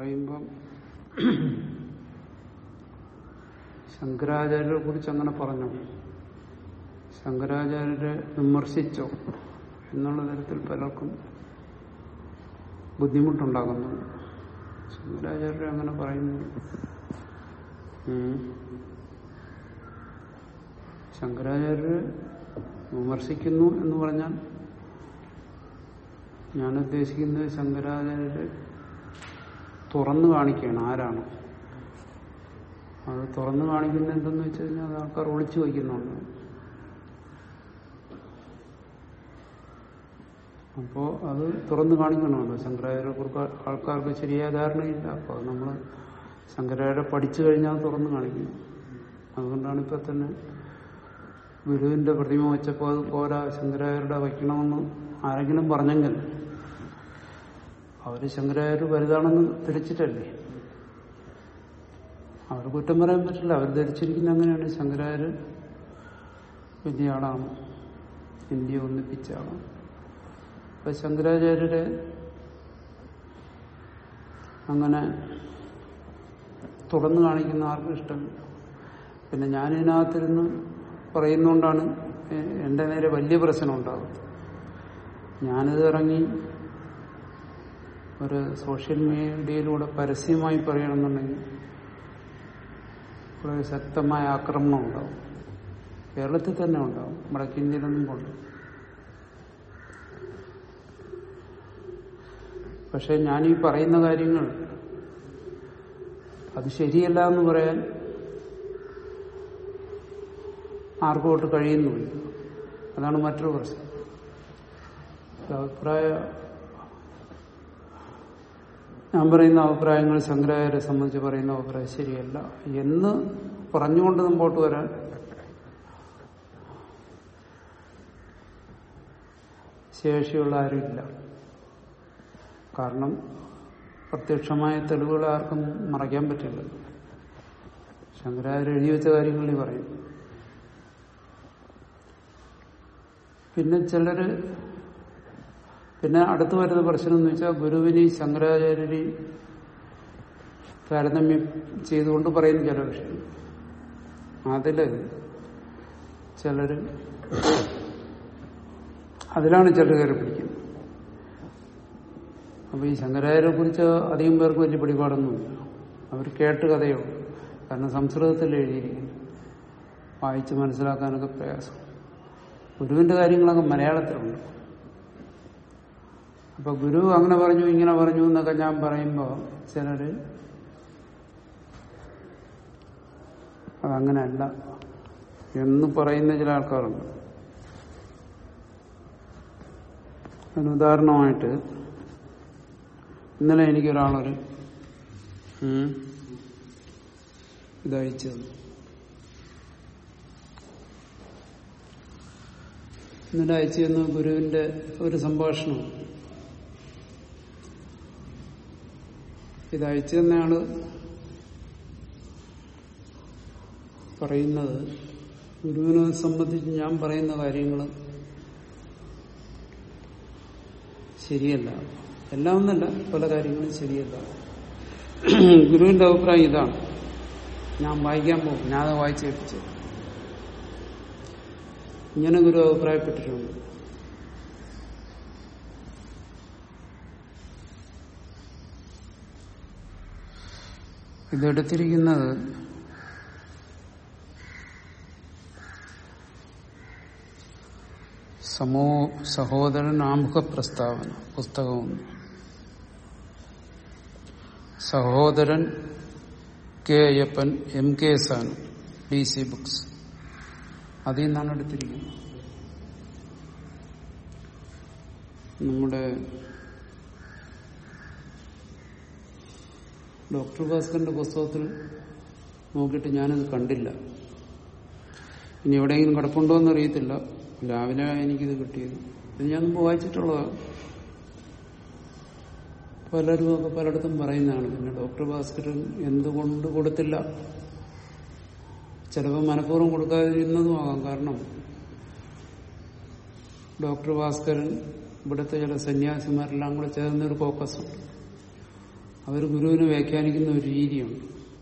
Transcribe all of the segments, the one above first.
പറയുമ്പം ശങ്കരാചാര്യരെ കുറിച്ച് അങ്ങനെ പറഞ്ഞു ശങ്കരാചാര്യരെ വിമർശിച്ചോ എന്നുള്ള തരത്തിൽ പലർക്കും ബുദ്ധിമുട്ടുണ്ടാകുന്നുണ്ട് ശങ്കരാചാര്യരെ അങ്ങനെ പറയുന്നു ഉം. ശങ്കരാചാര്യരെ വിമർശിക്കുന്നു എന്ന് പറഞ്ഞാൽ ഞാൻ ഉദ്ദേശിക്കുന്നത് ശങ്കരാചാര്യരെ തുറന്നു കാണിക്കുകയാണ് ആരാണ് അത് തുറന്നു കാണിക്കുന്നത് എന്തെന്ന് വെച്ച് കഴിഞ്ഞാൽ അത് ആൾക്കാർ ഒളിച്ചു വയ്ക്കുന്നുണ്ട് അപ്പോൾ അത് തുറന്നു കാണിക്കണമല്ലോ ശങ്കരാചാര്യെ കുറിച്ച് ആൾക്കാർക്ക് ശരിയായ ധാരണയില്ല അപ്പോൾ അത് നമ്മൾ ശങ്കരാചാര്യ പഠിച്ചു കഴിഞ്ഞാൽ തുറന്നു കാണിക്കും അതുകൊണ്ടാണ് ഇപ്പൊ തന്നെ ഗുരുവിന്റെ പ്രതിമ വെച്ചപ്പോൾ അത് പോരാ ശങ്കരാചാര്യരുടെ വയ്ക്കണമെന്ന് ആരെങ്കിലും പറഞ്ഞെങ്കിൽ അവര് ശങ്കരാചാര്യ വലുതാണെന്ന് ധരിച്ചിട്ടല്ലേ അവർ കുറ്റം പറയാൻ പറ്റില്ല അവർ ധരിച്ചിരിക്കുന്ന അങ്ങനെയാണ് ശങ്കരാചാര്യ വലിയ ആളാണ് ഇന്ത്യ ഒന്നിപ്പിച്ച ആളാണ് അപ്പൊ ശങ്കരാചാര്യരെ അങ്ങനെ തുറന്നു കാണിക്കുന്ന ആർക്കും ഇഷ്ടമില്ല പിന്നെ ഞാനിതിനകത്തിരുന്ന് പറയുന്നോണ്ടാണ് എ- എന്റെ നേരെ വലിയ പ്രശ്നം ഉണ്ടാകുന്നത് ഞാനിത് ഇറങ്ങി ഒരു സോഷ്യൽ മീഡിയയിലൂടെ പരസ്യമായി പറയണമെന്നുണ്ടെങ്കിൽ വളരെ ശക്തമായ ആക്രമണം ഉണ്ടാവും കേരളത്തിൽ തന്നെ ഉണ്ടാവും വടക്കേ ഇന്ത്യയിലൊന്നും കൊണ്ട് പക്ഷെ ഞാൻ ഈ പറയുന്ന കാര്യങ്ങൾ അത് ശരിയല്ല എന്ന് പറയാൻ ആർക്കും ഒട്ട് കഴിയുന്നുമില്ല അതാണ് മറ്റൊരു പ്രശ്നം ഒരു അഭിപ്രായ ഞാൻ പറയുന്ന അഭിപ്രായങ്ങൾ ശങ്കരാചാര്യെ സംബന്ധിച്ച് പറയുന്ന അഭിപ്രായം ശരിയല്ല എന്ന് പറഞ്ഞുകൊണ്ട് മുമ്പോട്ട് വരാൻ ശേഷിയുള്ള ആരുമില്ല കാരണം പ്രത്യക്ഷമായ തെളിവുകൾ ആർക്കും മറയ്ക്കാൻ പറ്റില്ല ശങ്കരാചാര്യ എഴുതി വെച്ച കാര്യങ്ങളിൽ പറയും പിന്നെ ചിലര് പിന്നെ അടുത്ത് വരുന്ന പ്രശ്നം എന്ന് വെച്ചാൽ ഗുരുവിനെയും ശങ്കരാചാര്യരെയും താരതമ്യം ചെയ്തുകൊണ്ട് പറയുന്ന ചില വിഷയം അതില് ചിലര് അതിലാണ് ചിലർ കയറി പിടിക്കുന്നത് അപ്പൊ ഈ ശങ്കരാചാര്യരെ കുറിച്ച് അധികം പേർക്ക് വലിയ പിടിപാടൊന്നുമില്ല അവർ കേട്ട് കഥയുള്ളൂ കാരണം സംസ്കൃതത്തിൽ എഴുതിയിരിക്കുന്നു വായിച്ച് മനസ്സിലാക്കാനൊക്കെ പ്രയാസം ഗുരുവിന്റെ കാര്യങ്ങളൊക്കെ മലയാളത്തിലുണ്ട് അപ്പൊ ഗുരു അങ്ങനെ പറഞ്ഞു ഇങ്ങനെ പറഞ്ഞു എന്നൊക്കെ ഞാൻ പറയുമ്പോ ചിലര് അതങ്ങനെയല്ല എന്ന് പറയുന്ന ചില ആൾക്കാരുണ്ട് അതിന് ഉദാഹരണമായിട്ട് ഇന്നലെ എനിക്കൊരാളൊരു ഉം, ഇതയച്ചു തന്നു ഇന്നലെ അയച്ചു തന്ന ഗുരുവിന്റെ ഒരു സംഭാഷണം ഇത് അയച്ചു തന്നയാള് പറയുന്നത് ഗുരുവിനെ സംബന്ധിച്ച് ഞാൻ പറയുന്ന കാര്യങ്ങൾ ശരിയല്ല എല്ലാം ഒന്നല്ല പല കാര്യങ്ങളും ശരിയല്ല ഗുരുവിന്റെ അഭിപ്രായം ഇതാണ് ഞാൻ വായിക്കാൻ പോകും ഞാൻ അത് വായിച്ചേൽപ്പിച്ചു ഇങ്ങനെ ഗുരു അഭിപ്രായപ്പെട്ടിട്ടുണ്ട് ഇതെടുത്തിരിക്കുന്നത് സമോ സഹോദരൻ ആമുഖ പ്രസ്താവന പുസ്തകമൊന്ന് Sahodaran K Ayyappan M K Sanu D C Books അതിൽ നിന്നാണ് എടുത്തിരിക്കുന്നത് നമ്മുടെ ഡോക്ടർ ഭാസ്കറിന്റെ പുസ്തകത്തിൽ നോക്കിയിട്ട് ഞാനത് കണ്ടില്ല ഇനി എവിടെയെങ്കിലും കിടപ്പുണ്ടോ എന്ന് അറിയത്തില്ല രാവിലെ എനിക്കിത് കിട്ടിയത് ഇത് ഞാൻ മുമ്പ് വായിച്ചിട്ടുള്ളതാണ് പലരും ഒക്കെ പലയിടത്തും പറയുന്നതാണ് പിന്നെ ഡോക്ടർ ഭാസ്കരൻ എന്തുകൊണ്ട് കൊടുത്തില്ല ചിലപ്പോൾ മനഃപൂർവ്വം കൊടുക്കാതിരുന്നതുമാകാം കാരണം ഡോക്ടർ ഭാസ്കരൻ ഇവിടുത്തെ ചില സന്യാസിമാരെല്ലാം കൂടെ ചേർന്നൊരു കോക്കസ് ഉണ്ട് അവർ ഗുരുവിനെ വ്യാഖ്യാനിക്കുന്ന ഒരു രീതിയുണ്ട്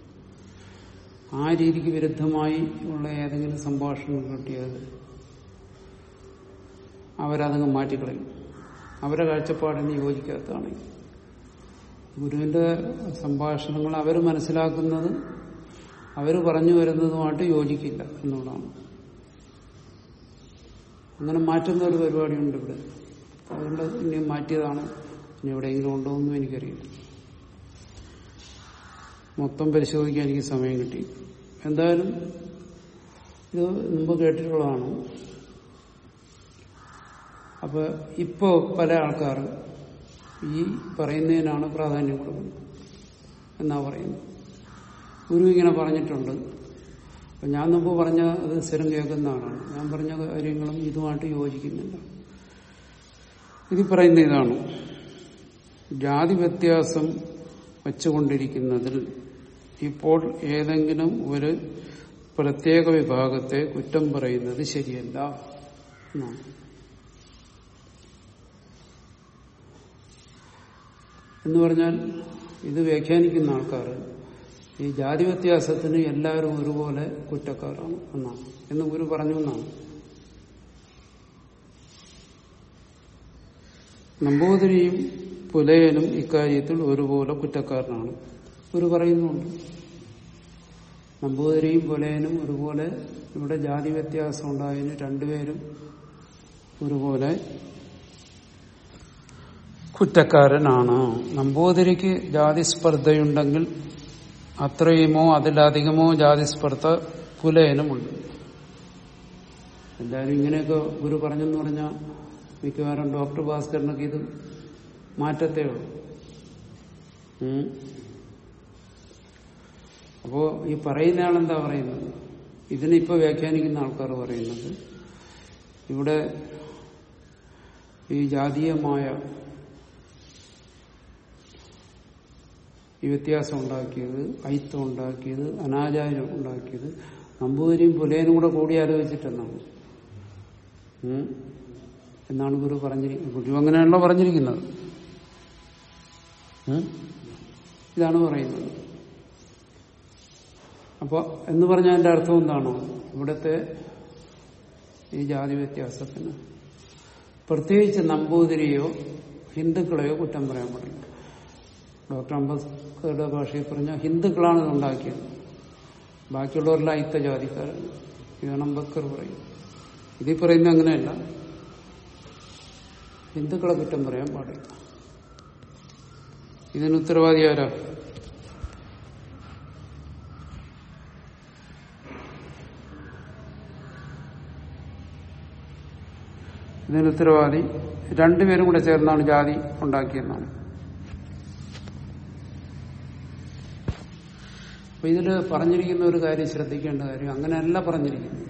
ആ രീതിക്ക് വിരുദ്ധമായി ഉള്ള ഏതെങ്കിലും സംഭാഷണം കിട്ടിയാൽ അവരതങ്ങ് മാറ്റിക്കളയും അവരുടെ കാഴ്ചപ്പാടിന് യോജിക്കാത്തതാണെങ്കിൽ ഗുരുവിന്റെ സംഭാഷണങ്ങൾ അവർ മനസ്സിലാക്കുന്നത് അവർ പറഞ്ഞു വരുന്നതുമായിട്ട് യോജിക്കില്ല എന്നുള്ളതാണ് അങ്ങനെ മാറ്റുന്ന ഒരു പരിപാടിയുണ്ട് ഇവിടെ അതുകൊണ്ട് ഇനി മാറ്റിയതാണ് ഇനി എവിടെയെങ്കിലും ഉണ്ടോ എന്നും എനിക്കറിയില്ല മൊത്തം പരിശോധിക്കാൻ എനിക്ക് സമയം കിട്ടി എന്തായാലും ഇത് മുമ്പ് കേട്ടിട്ടുള്ളതാണ് അപ്പൊ ഇപ്പോ പല ആൾക്കാർ ഈ പറയുന്നതിനാണ് പ്രാധാന്യം കൊടുക്കുന്നത് എന്നാ പറയുന്നത് ഗുരു ഇങ്ങനെ പറഞ്ഞിട്ടുണ്ട് അപ്പൊ ഞാൻ മുമ്പ് പറഞ്ഞ അത് സ്ഥിരം കേൾക്കുന്ന ആളാണ് ഞാൻ പറഞ്ഞ കാര്യങ്ങളും ഇതുമായിട്ട് യോജിക്കുന്നില്ല ഇത് പറയുന്ന ഇതാണ് ജാതി വ്യത്യാസം വച്ചുകൊണ്ടിരിക്കുന്നതിൽ ഇപ്പോൾ ഏതെങ്കിലും ഒരു പ്രത്യേക വിഭാഗത്തെ കുറ്റം പറയുന്നത് ശരിയല്ല എന്നാണ് എന്ന് പറഞ്ഞാൽ ഇത് വ്യാഖ്യാനിക്കുന്ന ആൾക്കാർ ഈ ജാതി വ്യത്യാസത്തിന് എല്ലാവരും ഒരുപോലെ കുറ്റക്കാരാണ് എന്നാണ് എന്ന് ഗുരു പറഞ്ഞു എന്നാണ് നമ്പൂതിരിയും പുലയനും ഇക്കാര്യത്തിൽ ഒരുപോലെ കുറ്റക്കാരനാണ് ഗുരു പറയുന്നുണ്ട് നമ്പൂതിരിയും പുലയനും ഒരുപോലെ ഇവിടെ ജാതി വ്യത്യാസം ഉണ്ടായതിന് രണ്ടുപേരും ഒരുപോലെ കുറ്റക്കാരനാണ് നമ്പൂതിരിക്ക് ജാതി സ്പർദ്ധയുണ്ടെങ്കിൽ അത്രയുമോ അതിലധികമോ ജാതി സ്പർദ്ധ പുലയനുമുണ്ട് എന്തായാലും ഇങ്ങനെയൊക്കെ ഗുരു പറഞ്ഞെന്ന് പറഞ്ഞാൽ മിക്കവാറും ഡോക്ടർ ഭാസ്കറിനൊക്കെ ഇത് മാറ്റത്തേ ഉള്ളൂ ഉം. അപ്പോ ഈ പറയുന്ന ആളെന്താ പറയുന്നത് ഇതിനിപ്പോ വ്യാഖ്യാനിക്കുന്ന ആൾക്കാർ പറയുന്നത് ഇവിടെ ഈ ജാതീയമായ ഈ വ്യത്യാസം ഉണ്ടാക്കിയത് ഐത്വം ഉണ്ടാക്കിയത് അനാചാരം ഉണ്ടാക്കിയത് നമ്പൂതിരിയും പുലയനും കൂടെ കൂടിയാലോചിച്ചിട്ടെന്നാണ് ഉം. എന്നാണ് ഗുരു പറഞ്ഞിരിക്കുന്നത് ഗുരു അങ്ങനെയാണല്ലോ പറഞ്ഞിരിക്കുന്നത് ഉം. ഇതാണ് പറയുന്നത് അപ്പൊ എന്ന് പറഞ്ഞാൽ എന്റെ അർത്ഥം എന്താണോ ഇവിടുത്തെ ഈ ജാതി വ്യത്യാസത്തിന് പ്രത്യേകിച്ച് നമ്പൂതിരിയോ ഹിന്ദുക്കളെയോ കുറ്റം പറയാൻ പാടില്ല ഡോക്ടർ അംബേദ്കറുടെ ഭാഷയിൽ പറഞ്ഞാൽ ഹിന്ദുക്കളാണ് ഇത് ഉണ്ടാക്കിയത് ബാക്കിയുള്ളവരെല്ലാം അയിത്ത ജാതിക്കാരാണ് ഇതാണ് അംബേദ്കർ പറയും ഇതിൽ പറയുന്നത് അങ്ങനെയല്ല ഹിന്ദുക്കളെ കുറ്റം പറയാൻ പാടില്ല ഇതിന് ഉത്തരവാദി ആരാ ഇതിന് ഉത്തരവാദി രണ്ടുപേരും കൂടെ ചേർന്നാണ് ജാതി ഉണ്ടാക്കിയെന്നാണ് അപ്പൊ ഇതില് പറഞ്ഞിരിക്കുന്ന ഒരു കാര്യം ശ്രദ്ധിക്കേണ്ട കാര്യം അങ്ങനെയല്ല പറഞ്ഞിരിക്കുന്നത്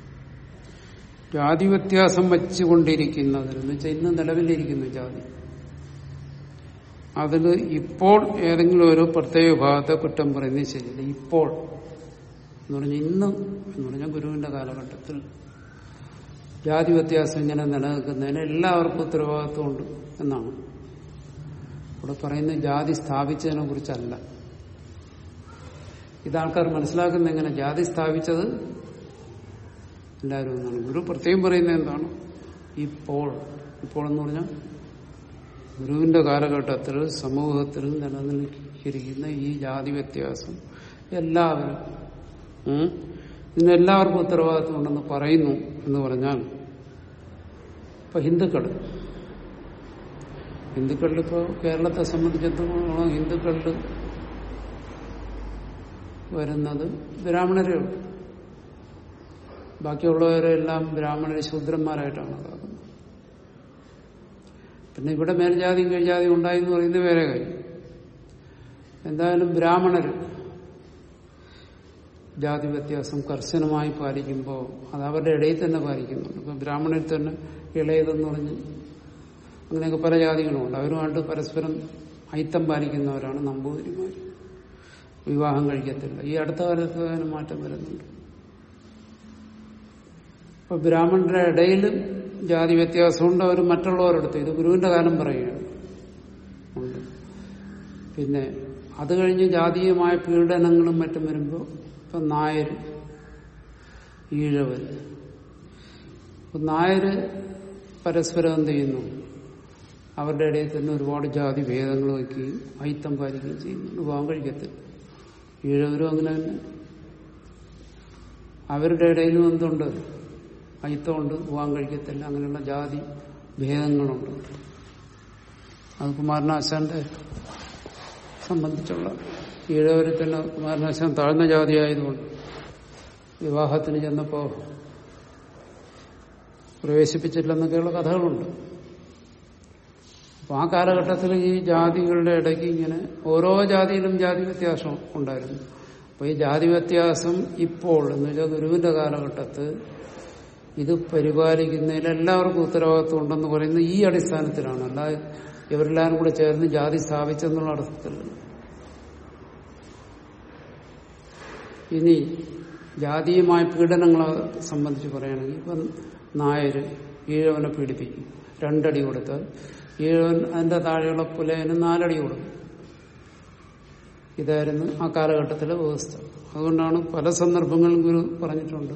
ജാതി വ്യത്യാസം വച്ചുകൊണ്ടിരിക്കുന്നതിൽ എന്ന് വെച്ചാൽ ഇന്ന് നിലവിലിരിക്കുന്നു ജാതി അതിൽ ഇപ്പോൾ ഏതെങ്കിലും ഒരു പ്രത്യേക വിഭാഗത്തെ കുറ്റം പറയുന്നത് ശരിയില്ല ഇപ്പോൾ എന്ന് പറഞ്ഞാൽ ഇന്ന് എന്ന് പറഞ്ഞാൽ ഗുരുവിന്റെ കാലഘട്ടത്തിൽ ജാതി വ്യത്യാസം ഇങ്ങനെ നിലനിൽക്കുന്നതിന് എല്ലാവർക്കും ഉത്തരവാദിത്വമുണ്ട് എന്നാണ് ഇവിടെ പറയുന്നത് ജാതി സ്ഥാപിച്ചതിനെ കുറിച്ചല്ല ഇതാൾക്കാർ മനസ്സിലാക്കുന്ന എങ്ങനെ ജാതി സ്ഥാപിച്ചത് എല്ലാവരും എന്നാണ് ഗുരു പ്രത്യേകം പറയുന്നത് എന്താണ് ഇപ്പോൾ ഇപ്പോൾ എന്ന് പറഞ്ഞാൽ ഗുരുവിന്റെ കാലഘട്ടത്തിൽ സമൂഹത്തിൽ നിലനിൽക്കിയിരിക്കുന്ന ഈ ജാതി വ്യത്യാസം എല്ലാവരും ഉം, ഇതിനെല്ലാവർക്കും ഉത്തരവാദിത്വം ഉണ്ടെന്ന് പറയുന്നു എന്ന് പറഞ്ഞാൽ ഇപ്പൊ ഹിന്ദുക്കൾ ഹിന്ദുക്കളിൽ ഇപ്പോൾ കേരളത്തെ സംബന്ധിച്ചിടത്തോളം ഹിന്ദുക്കളിൽ വരുന്നത് ബ്രാഹ്മണരേ ഉള്ളൂ ബാക്കിയുള്ളവരെല്ലാം ബ്രാഹ്മണരെ ശൂദ്രന്മാരായിട്ടാണ് കാണുന്നത് പിന്നെ ഇവിടെ മേൽജാതിയും കീഴ്ജാതിയും ഉണ്ടായി എന്ന് പറയുന്നത് വേറെ കാര്യം എന്തായാലും ബ്രാഹ്മണര് ജാതി വ്യത്യാസം കർശനമായി പാലിക്കുമ്പോൾ അത് അവരുടെ ഇടയിൽ തന്നെ പാലിക്കുന്നുണ്ട് ഇപ്പൊ ബ്രാഹ്മണരിൽ തന്നെ ഇളയതെന്ന് പറഞ്ഞ് അങ്ങനെയൊക്കെ പല ജാതികളുമുണ്ട് അവരുമായിട്ട് പരസ്പരം ഐത്തം പാലിക്കുന്നവരാണ് നമ്പൂതിരിമാർ വിവാഹം കഴിക്കത്തില്ല ഈ അടുത്ത കാലത്ത് അതിന് മാറ്റം വരുന്നുണ്ട് ഇപ്പൊ ബ്രാഹ്മണരുടെ ഇടയിൽ ജാതി വ്യത്യാസമുണ്ട് അവർ മറ്റുള്ളവരെടുത്ത് ഇത് ഗുരുവിന്റെ കാലം പറയുകയാണ് ഉണ്ട് പിന്നെ അത് കഴിഞ്ഞ് ജാതീയമായ പീഡനങ്ങളും മറ്റും വരുമ്പോൾ ഇപ്പം നായർ ഈഴവർ ഇപ്പം നായര് പരസ്പരം എന്ത് ചെയ്യുന്നു അവരുടെ ഇടയിൽ തന്നെ ഒരുപാട് ജാതി ഭേദങ്ങൾ വയ്ക്കുകയും അയിത്തം പാലിക്കുകയും ചെയ്യുന്നു വിവാഹം കഴിക്കത്തില്ല ഈഴവരും അങ്ങനെ തന്നെ അവരുടെ ഇടയിലും എന്തുണ്ട് അയിത്തമുണ്ട് വിവാഹം കഴിക്കത്തില്ല അങ്ങനെയുള്ള ജാതി ഭേദങ്ങളുണ്ട് അത് കുമാരനാശാന്റെ സംബന്ധിച്ചുള്ള ഈഴവരിൽ തന്നെ കുമാരനാശാൻ താഴ്ന്ന ജാതിയായതുകൊണ്ട് വിവാഹത്തിന് ചെന്നപ്പോ പ്രവേശിപ്പിച്ചില്ലെന്നൊക്കെയുള്ള കഥകളുണ്ട് അപ്പൊ ആ കാലഘട്ടത്തിൽ ഈ ജാതികളുടെ ഇടയ്ക്ക് ഇങ്ങനെ ഓരോ ജാതിയിലും ജാതി വ്യത്യാസം ഉണ്ടായിരുന്നു അപ്പൊ ഈ ജാതി വ്യത്യാസം ഇപ്പോൾ എന്ന് വെച്ചാൽ ഗുരുവിന്റെ കാലഘട്ടത്ത് ഇത് പരിപാലിക്കുന്നതിൽ എല്ലാവർക്കും ഉത്തരവാദിത്വം ഉണ്ടെന്ന് പറയുന്നത് ഈ അടിസ്ഥാനത്തിലാണ് അല്ലാതെ ഇവരെല്ലാവരും കൂടെ ചേർന്ന് ജാതി സ്ഥാപിച്ചെന്നുള്ള അർത്ഥത്തിലല്ല ഇനി ജാതീയമായ പീഡനങ്ങളെ സംബന്ധിച്ച് പറയുകയാണെങ്കിൽ ഇപ്പം നായര് ഈഴവനെ പീഡിപ്പിക്കും രണ്ടടി കൊടുത്താൽ ഈഴവൻ അതിന്റെ താഴെയുള്ള പുലയന് നാലടി കൊടുക്കും ഇതായിരുന്നു ആ കാലഘട്ടത്തിലെ വ്യവസ്ഥ അതുകൊണ്ടാണ് പല സന്ദർഭങ്ങളിലും ഗുരു പറഞ്ഞിട്ടുണ്ട്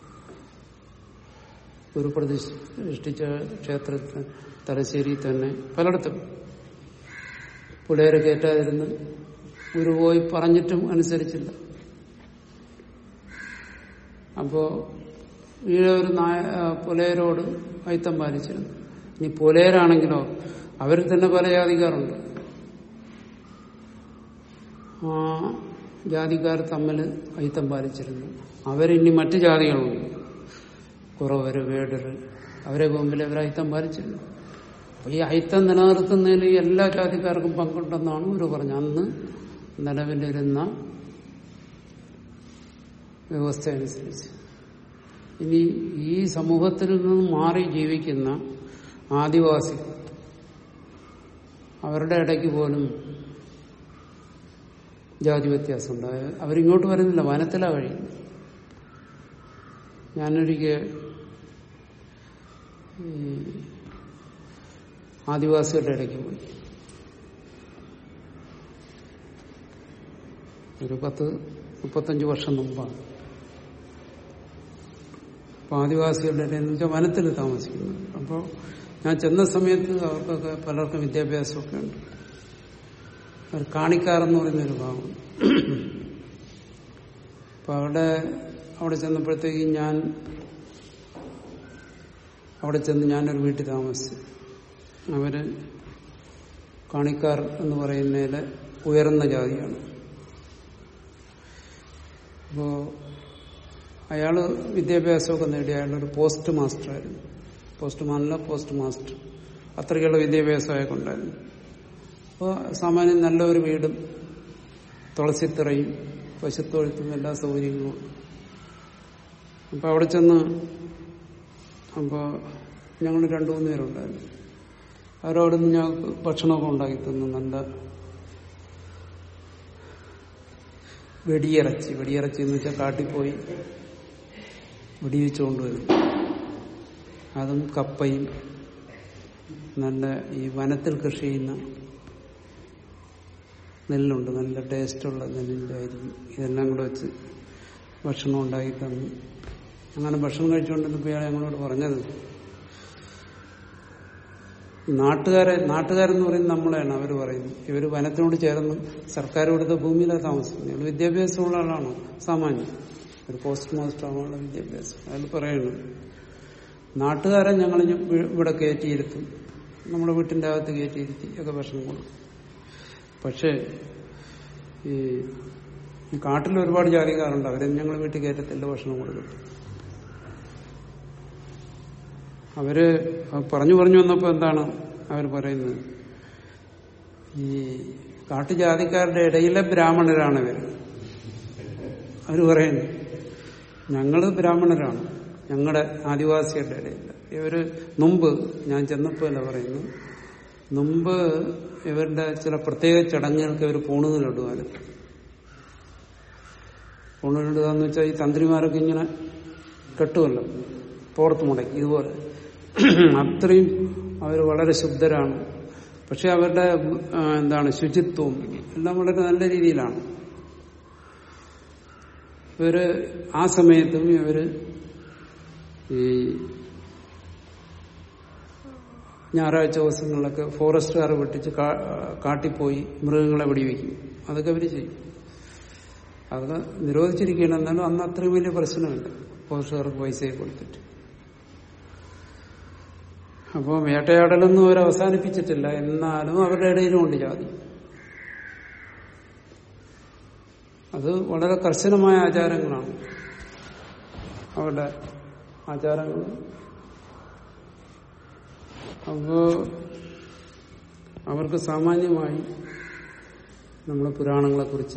ഗുരു പ്രതിഷ്ഠിച്ച ക്ഷേത്രത്തിൽ തലശ്ശേരി തന്നെ പലയിടത്തും പുലയരെ കയറ്റാതിരുന്ന് ഗുരു പോയി പറഞ്ഞിട്ടും അനുസരിച്ചില്ല അപ്പോ ഈഴൊരു നായ പുലയരോട് അയിത്തം പാലിച്ചിരുന്നു ഇനി പുലയരാണെങ്കിലോ അവരിൽ തന്നെ പല ജാതിക്കാരുണ്ട് ആ ജാതിക്കാർ തമ്മിൽ അയിത്തം പാലിച്ചിരുന്നു അവരിനി മറ്റു ജാതികളുണ്ട് കുറവര് വേടര് അവരെ മുമ്പിൽ അവർ അയിത്തം പാലിച്ചിരുന്നു അപ്പൊ ഈ അയിത്തം നിലനിർത്തുന്നതിൽ എല്ലാ ജാതിക്കാർക്കും പങ്കുണ്ടെന്നാണ് ഒരു പറഞ്ഞത് അന്ന് നിലവിലിരുന്ന വ്യവസ്ഥ അനുസരിച്ച് ഇനി ഈ സമൂഹത്തിൽ നിന്നും മാറി ജീവിക്കുന്ന ആദിവാസി അവരുടെ ഇടയ്ക്ക് പോലും ജാതി വ്യത്യാസം ഉണ്ടായ അവരിങ്ങോട്ട് വരുന്നില്ല വനത്തിലാ കഴിയുന്നത് ഞാനൊരിക്കൽ ഈ ആദിവാസികളുടെ ഇടയ്ക്ക് പോയി ഒരു പത്ത് മുപ്പത്തഞ്ച് വർഷം മുമ്പാണ് അപ്പൊ ആദിവാസികളുടെ ഇടയിൽ എന്ന് വെച്ചാൽ വനത്തിൽ താമസിക്കുന്നത് അപ്പോൾ ഞാൻ ചെന്ന സമയത്ത് അവർക്കൊക്കെ പലർക്കും വിദ്യാഭ്യാസമൊക്കെ ഉണ്ട് അവർ കാണിക്കാറെന്ന് പറയുന്നൊരു ഭാഗം അപ്പൊ അവിടെ അവിടെ ചെന്നപ്പോഴത്തേക്ക് ഞാൻ അവിടെ ചെന്ന് ഞാനൊരു വീട്ടിൽ താമസിച്ചു അവര് കാണിക്കാർ എന്ന് പറയുന്നതിലെ ഉയർന്ന ജാതിയാണ് അപ്പോ അയാള് വിദ്യാഭ്യാസമൊക്കെ നേടി അയാളൊരു പോസ്റ്റ് മാസ്റ്റർ ആയിരുന്നു പോസ്റ്റ് മാനല്ല പോസ്റ്റ് മാസ്റ്റർ അത്രയ്ക്കുള്ള വിദ്യാഭ്യാസമൊക്കെ കൊണ്ടായിരുന്നു അപ്പോൾ സാമാന്യം നല്ലൊരു വീടും തുളസിത്തിറയും പശുത്തൊഴുത്തും എല്ലാ സൗകര്യങ്ങളും അപ്പൊ അവിടെ ചെന്ന് അപ്പോൾ ഞങ്ങൾ രണ്ടു മൂന്ന് പേരുണ്ടായിരുന്നു അവരവിടെ നിന്ന് ഞങ്ങൾക്ക് ഭക്ഷണമൊക്കെ ഉണ്ടാക്കി തന്നു നല്ല വെടിയിറച്ചി വെടിയിറച്ചി എന്ന് വെച്ചാൽ കാട്ടിൽ പോയി വെടിവെച്ചുകൊണ്ട് വരും അതും കപ്പയും നല്ല ഈ വനത്തിൽ കൃഷി ചെയ്യുന്ന നെല്ലുണ്ട് നല്ല ടേസ്റ്റുള്ള നെല്ലിൻ്റെ ആയിരിക്കും ഇതെല്ലാം കൂടെ വെച്ച് ഭക്ഷണം ഉണ്ടാക്കി തന്നു അങ്ങനെ ഭക്ഷണം കഴിച്ചുകൊണ്ടിരുന്നപ്പോൾ ഇയാൾ ഞങ്ങളോട് പറഞ്ഞത് നാട്ടുകാരെ നാട്ടുകാരെന്ന് പറയുന്നത് നമ്മളെയാണ് അവർ പറയുന്നത് ഇവർ വനത്തിനോട് ചേർന്ന് സർക്കാർ കൊടുത്ത ഭൂമിയിലാണ് താമസിക്കുന്നത് ഇവർ വിദ്യാഭ്യാസമുള്ള ആളാണ് സാമാന്യം ഒരു പോസ്റ്റ് മാസ്റ്റർ ആവാനുള്ള വിദ്യാഭ്യാസം അയാൾ പറയുന്നു നാട്ടുകാരെ ഞങ്ങൾ ഇവിടെ കയറ്റിയിരുത്തും നമ്മുടെ വീട്ടിന്റെ അകത്ത് കയറ്റിയിരുത്തി ഒക്കെ ഭക്ഷണം കൊടുക്കും പക്ഷേ ഈ ഈ കാട്ടിൽ ഒരുപാട് ജാതിക്കാരുണ്ട് അവരെ ഞങ്ങൾ വീട്ടിൽ കയറ്റത്തില്ല ഭക്ഷണം കൊടുക്കും അവര് പറഞ്ഞു പറഞ്ഞു വന്നപ്പോ എന്താണ് അവർ പറയുന്നത് ഈ കാട്ടുജാതിക്കാരുടെ ഇടയിലെ ബ്രാഹ്മണരാണ് ഇവര് അവര് പറയുന്നു ഞങ്ങള് ബ്രാഹ്മണരാണ് ഞങ്ങളുടെ ആദിവാസികളുടെ ഇടയിൽ ഇവര് മുമ്പ് ഞാൻ ചെന്നപ്പോ അല്ല പറയുന്നു മുമ്പ് ഇവരുടെ ചില പ്രത്യേക ചടങ്ങുകൾക്ക് ഇവർ പൂണുതലിടുവാനും പൂണുതലിടുക എന്ന് വെച്ചാൽ ഈ തന്ത്രിമാരൊക്കെ ഇങ്ങനെ കെട്ടുമല്ലോ പോർത്ത് മുടക്കി ഇതുപോലെ അത്രയും അവർ വളരെ ശുദ്ധരാണ് പക്ഷെ അവരുടെ ആ, എന്താണ് ശുചിത്വവും എല്ലാം വളരെ നല്ല രീതിയിലാണ് ഇവര് ആ സമയത്തും ഇവര് ഈ ഞായറാഴ്ച ദിവസങ്ങളിലൊക്കെ ഫോറസ്റ്റുകാരെ വെട്ടിച്ച് കാ- കാട്ടിപ്പോയി മൃഗങ്ങളെ വെടിവെക്കും അതൊക്കെ അവര് ചെയ്യും അതൊക്കെ നിരോധിച്ചിരിക്കുകയാണ് എന്നാലും അന്ന് അത്രയും വലിയ പ്രശ്നമില്ല ഫോറസ്റ്റുകാർക്ക് പൈസയെ കൊടുത്തിട്ട് അപ്പോൾ വേട്ടയാടലൊന്നും അവർ അവസാനിപ്പിച്ചിട്ടില്ല എന്നാലും അവരുടെ ഇടയിലും ഉണ്ട് ജാതി അത് വളരെ കർശനമായ ആചാരങ്ങളാണ് അവരുടെ ആചാരങ്ങൾ അപ്പോ അവർക്ക് സാമാന്യമായി നമ്മുടെ പുരാണങ്ങളെ കുറിച്ച്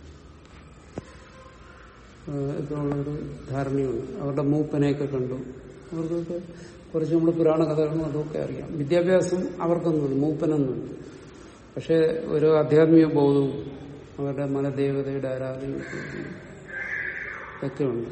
ഇപ്പോൾ ഉള്ളൊരു ധാരണയുണ്ട് അവരുടെ മൂപ്പനെയൊക്കെ കണ്ടു അവർക്കൊക്കെ കുറച്ച് നമ്മൾ പുരാണ കഥകളും അതൊക്കെ അറിയാം വിദ്യാഭ്യാസം അവർക്കൊന്നുമില്ല മൂപ്പനൊന്നുമില്ല പക്ഷെ ഒരു ആധ്യാത്മിക ബോധവും അവരുടെ മനദേവതയുടെ ആരാധനയും ഒക്കെ ഉണ്ട്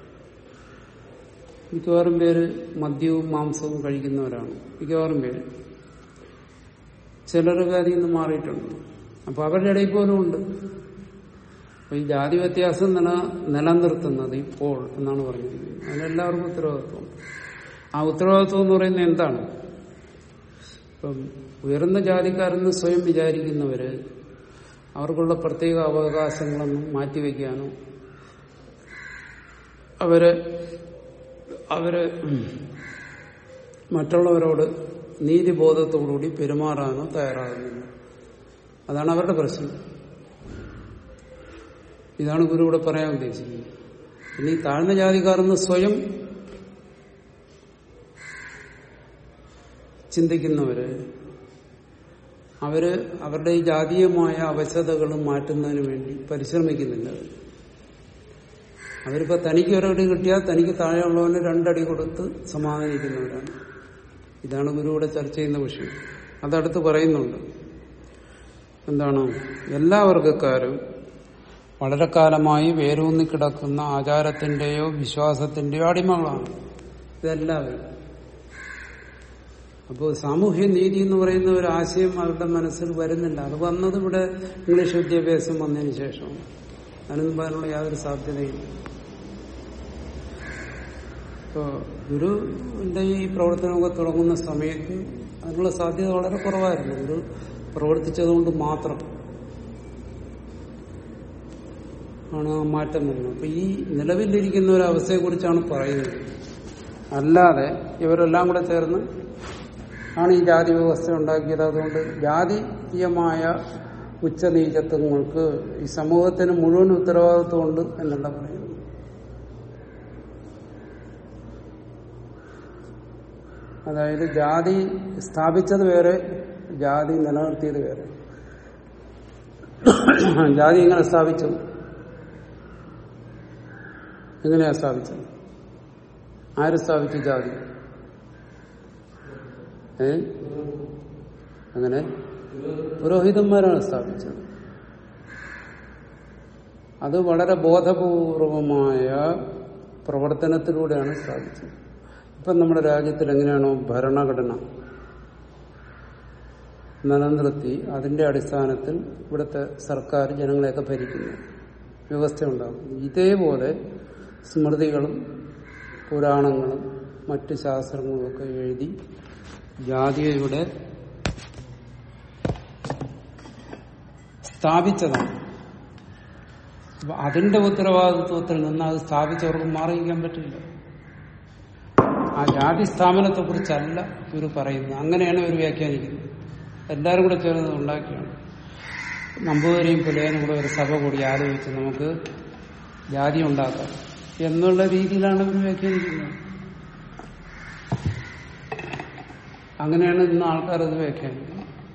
മിക്കവാറും പേര് മദ്യവും മാംസവും കഴിക്കുന്നവരാണ് മിക്കവാറും പേര് ചിലരൊക്കെ അതിൽ നിന്ന് മാറിയിട്ടുണ്ട് അപ്പൊ അവരുടെ ഇടയിൽ പോലും ഉണ്ട് അപ്പൊ ഈ ജാതി വ്യത്യാസം നില നിലനിർത്തുന്നത് ഇപ്പോൾ എന്നാണ് പറഞ്ഞിരിക്കുന്നത് അതിനെല്ലാവർക്കും ഉത്തരവാദിത്വം ആ ഉത്തരവാദിത്വം എന്ന് പറയുന്നത് എന്താണ് ഇപ്പം ഉയർന്ന ജാതിക്കാരെന്ന് സ്വയം വിചാരിക്കുന്നവര് അവർക്കുള്ള പ്രത്യേക അവകാശങ്ങളൊന്നും മാറ്റിവെക്കാനോ അവര് അവര് മറ്റുള്ളവരോട് നീതിബോധത്തോടുകൂടി പെരുമാറാനോ തയ്യാറാകുന്നില്ല അതാണ് അവരുടെ പ്രശ്നം ഇതാണ് ഗുരു ഇവിടെ പറയാൻ ഉദ്ദേശിക്കുന്നത് പിന്നെ ഈ താഴ്ന്ന ജാതിക്കാരെന്ന് സ്വയം ചിന്തിക്കുന്നവര് അവര് അവരുടെ ഈ ജാതീയമായ അവശതകളും മാറ്റുന്നതിന് വേണ്ടി പരിശ്രമിക്കുന്നില്ല അവര്. അവരിപ്പോ തനിക്ക് ഒരടി കിട്ടിയാൽ തനിക്ക് താഴെയുള്ളവന് രണ്ടടി കൊടുത്ത് സമാധാനിക്കുന്നവരാണ് ഇതാണ് ഗുരുവിടെ ചർച്ച ചെയ്യുന്ന വിഷയം അതടുത്ത് പറയുന്നുണ്ട് എന്താണ് എല്ലാ വർഗക്കാരും വളരെ കാലമായി വേരൂന്നി കിടക്കുന്ന ആചാരത്തിന്റെയോ വിശ്വാസത്തിന്റെയോ അടിമകളാണ് ഇതെല്ലാവരും അപ്പോൾ സാമൂഹ്യ നീതി എന്ന് പറയുന്ന ഒരു ആശയം അവരുടെ മനസ്സിൽ വരുന്നില്ല അത് വന്നത് ഇവിടെ ഇംഗ്ലീഷ് വിദ്യാഭ്യാസം വന്നതിന് ശേഷമാണ് അതിനൊന്നും അതിനുള്ള യാതൊരു സാധ്യതയില്ല ഇപ്പോ ഗുരുവിന്റെ ഈ പ്രവർത്തനമൊക്കെ തുടങ്ങുന്ന സമയത്ത് അതിനുള്ള സാധ്യത വളരെ കുറവായിരുന്നു ഗുരു പ്രവർത്തിച്ചതുകൊണ്ട് മാത്രം ആണ് ആ മാറ്റം വരുന്നത് അപ്പൊ ഈ നിലവിലിരിക്കുന്ന ഒരു അവസ്ഥയെക്കുറിച്ചാണ് പറയുന്നത് അല്ലാതെ ഇവരെല്ലാം കൂടെ ചേർന്ന് ആണ് ഈ ജാതി വ്യവസ്ഥ ഉണ്ടാക്കിയത് അതുകൊണ്ട് ജാതീയമായ ഉച്ചനീചത്വങ്ങൾക്ക് ഈ സമൂഹത്തിന് മുഴുവൻ ഉത്തരവാദിത്വമുണ്ട് എന്നല്ല പറയുന്നത് അതായത് ജാതി സ്ഥാപിച്ചത് വേറെ ജാതി നിലനിർത്തിയത് വേറെ ജാതി എങ്ങനെ സ്ഥാപിച്ചു എങ്ങനെയാ സ്ഥാപിച്ചത് ആര് സ്ഥാപിച്ചു ജാതി ഏ അങ്ങനെ പുരോഹിതന്മാരാണ് സ്ഥാപിച്ചത് അത് വളരെ ബോധപൂർവമായ പ്രവർത്തനത്തിലൂടെയാണ് സ്ഥാപിച്ചത് ഇപ്പം നമ്മുടെ രാജ്യത്തിൽ എങ്ങനെയാണോ ഭരണഘടന നിലനിർത്തി അതിന്റെ അടിസ്ഥാനത്തിൽ ഇവിടുത്തെ സർക്കാർ ജനങ്ങളെയൊക്കെ ഭരിക്കുന്നു വ്യവസ്ഥ ഉണ്ടാകും ഇതേപോലെ സ്മൃതികളും പുരാണങ്ങളും മറ്റ് ശാസ്ത്രങ്ങളും ഒക്കെ എഴുതി ജാതിയുടെ സ്ഥാപിച്ചതാണ് അപ്പൊ അതിന്റെ ഉത്തരവാദിത്വത്തിൽ നിന്ന് അത് സ്ഥാപിച്ചവർക്ക് മാറിയിരിക്കാൻ പറ്റില്ല ആ ജാതി സ്ഥാപനത്തെ കുറിച്ചല്ല ഇവർ പറയുന്നത് അങ്ങനെയാണ് ഇവർ വ്യാഖ്യാനിക്കുന്നത് എല്ലാവരും കൂടെ ചേർന്ന് ഉണ്ടാക്കിയാണ് നമ്പൂതിരിയും പുലയനും കൂടെ ഒരു സഭ കൂടി ആലോചിച്ച് നമുക്ക് ജാതി ഉണ്ടാക്കാം എന്നുള്ള രീതിയിലാണ് ഇവർ വ്യാഖ്യാനിക്കുന്നത് അങ്ങനെയാണ് ഇന്ന് ആൾക്കാർ അത് വ്യാഖ്യാനിക്കുന്നത്